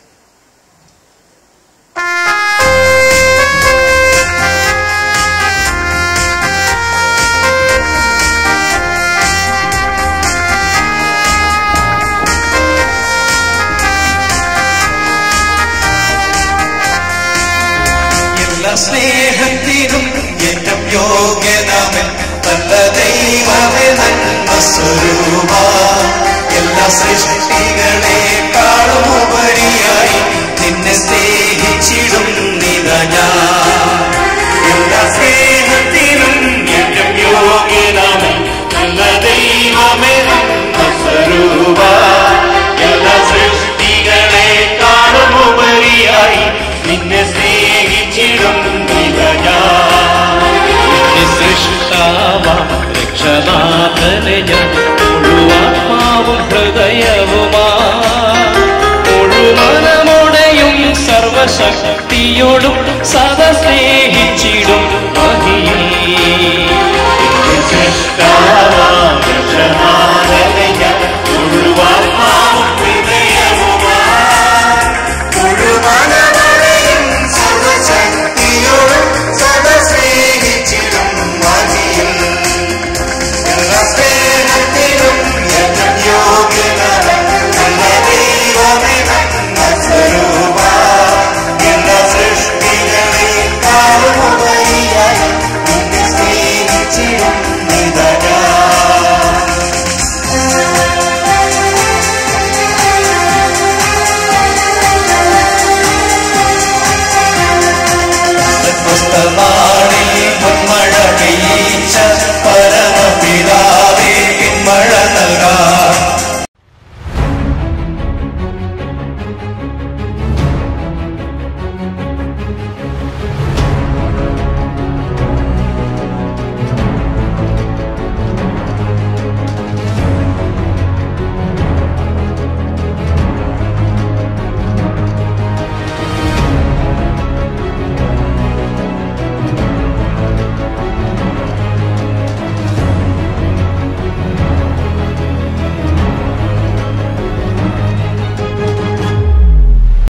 എല്ലാ സ്നേഹത്തിനും ഏറ്റവും യോഗ്യനാമൻ നല്ല ദൈവമേ നന്മ സ്വരൂപ എല്ലാ സൃഷ്ടികളെക്കാളും ഉപരിയായി നിന്നെ സ്നേഹിച്ചിടും നിത ഞാൻ എല്ലാ സ്നേഹത്തിനും ഏറ്റവും യോഗ്യനാമൻ നല്ല ദൈവമേ നന്മ സ്വരൂപ എല്ലാ സൃഷ്ടികളെക്കാളും ഉപരിയായി നിന്നെ സ്നേഹിച്ചിടും നിത ഞാൻ നിന്റെ സൃഷ്ടാവാം രക്ഷനാഥനെ ഞാൻ മുഴുവാത്മാവും ഹൃദയവുമാ മുഴുവനമുടെയും സർവശക്തിയോടും സദ സ്നേഹിച്ചിടും മഹിയേ സൃഷ്ടാ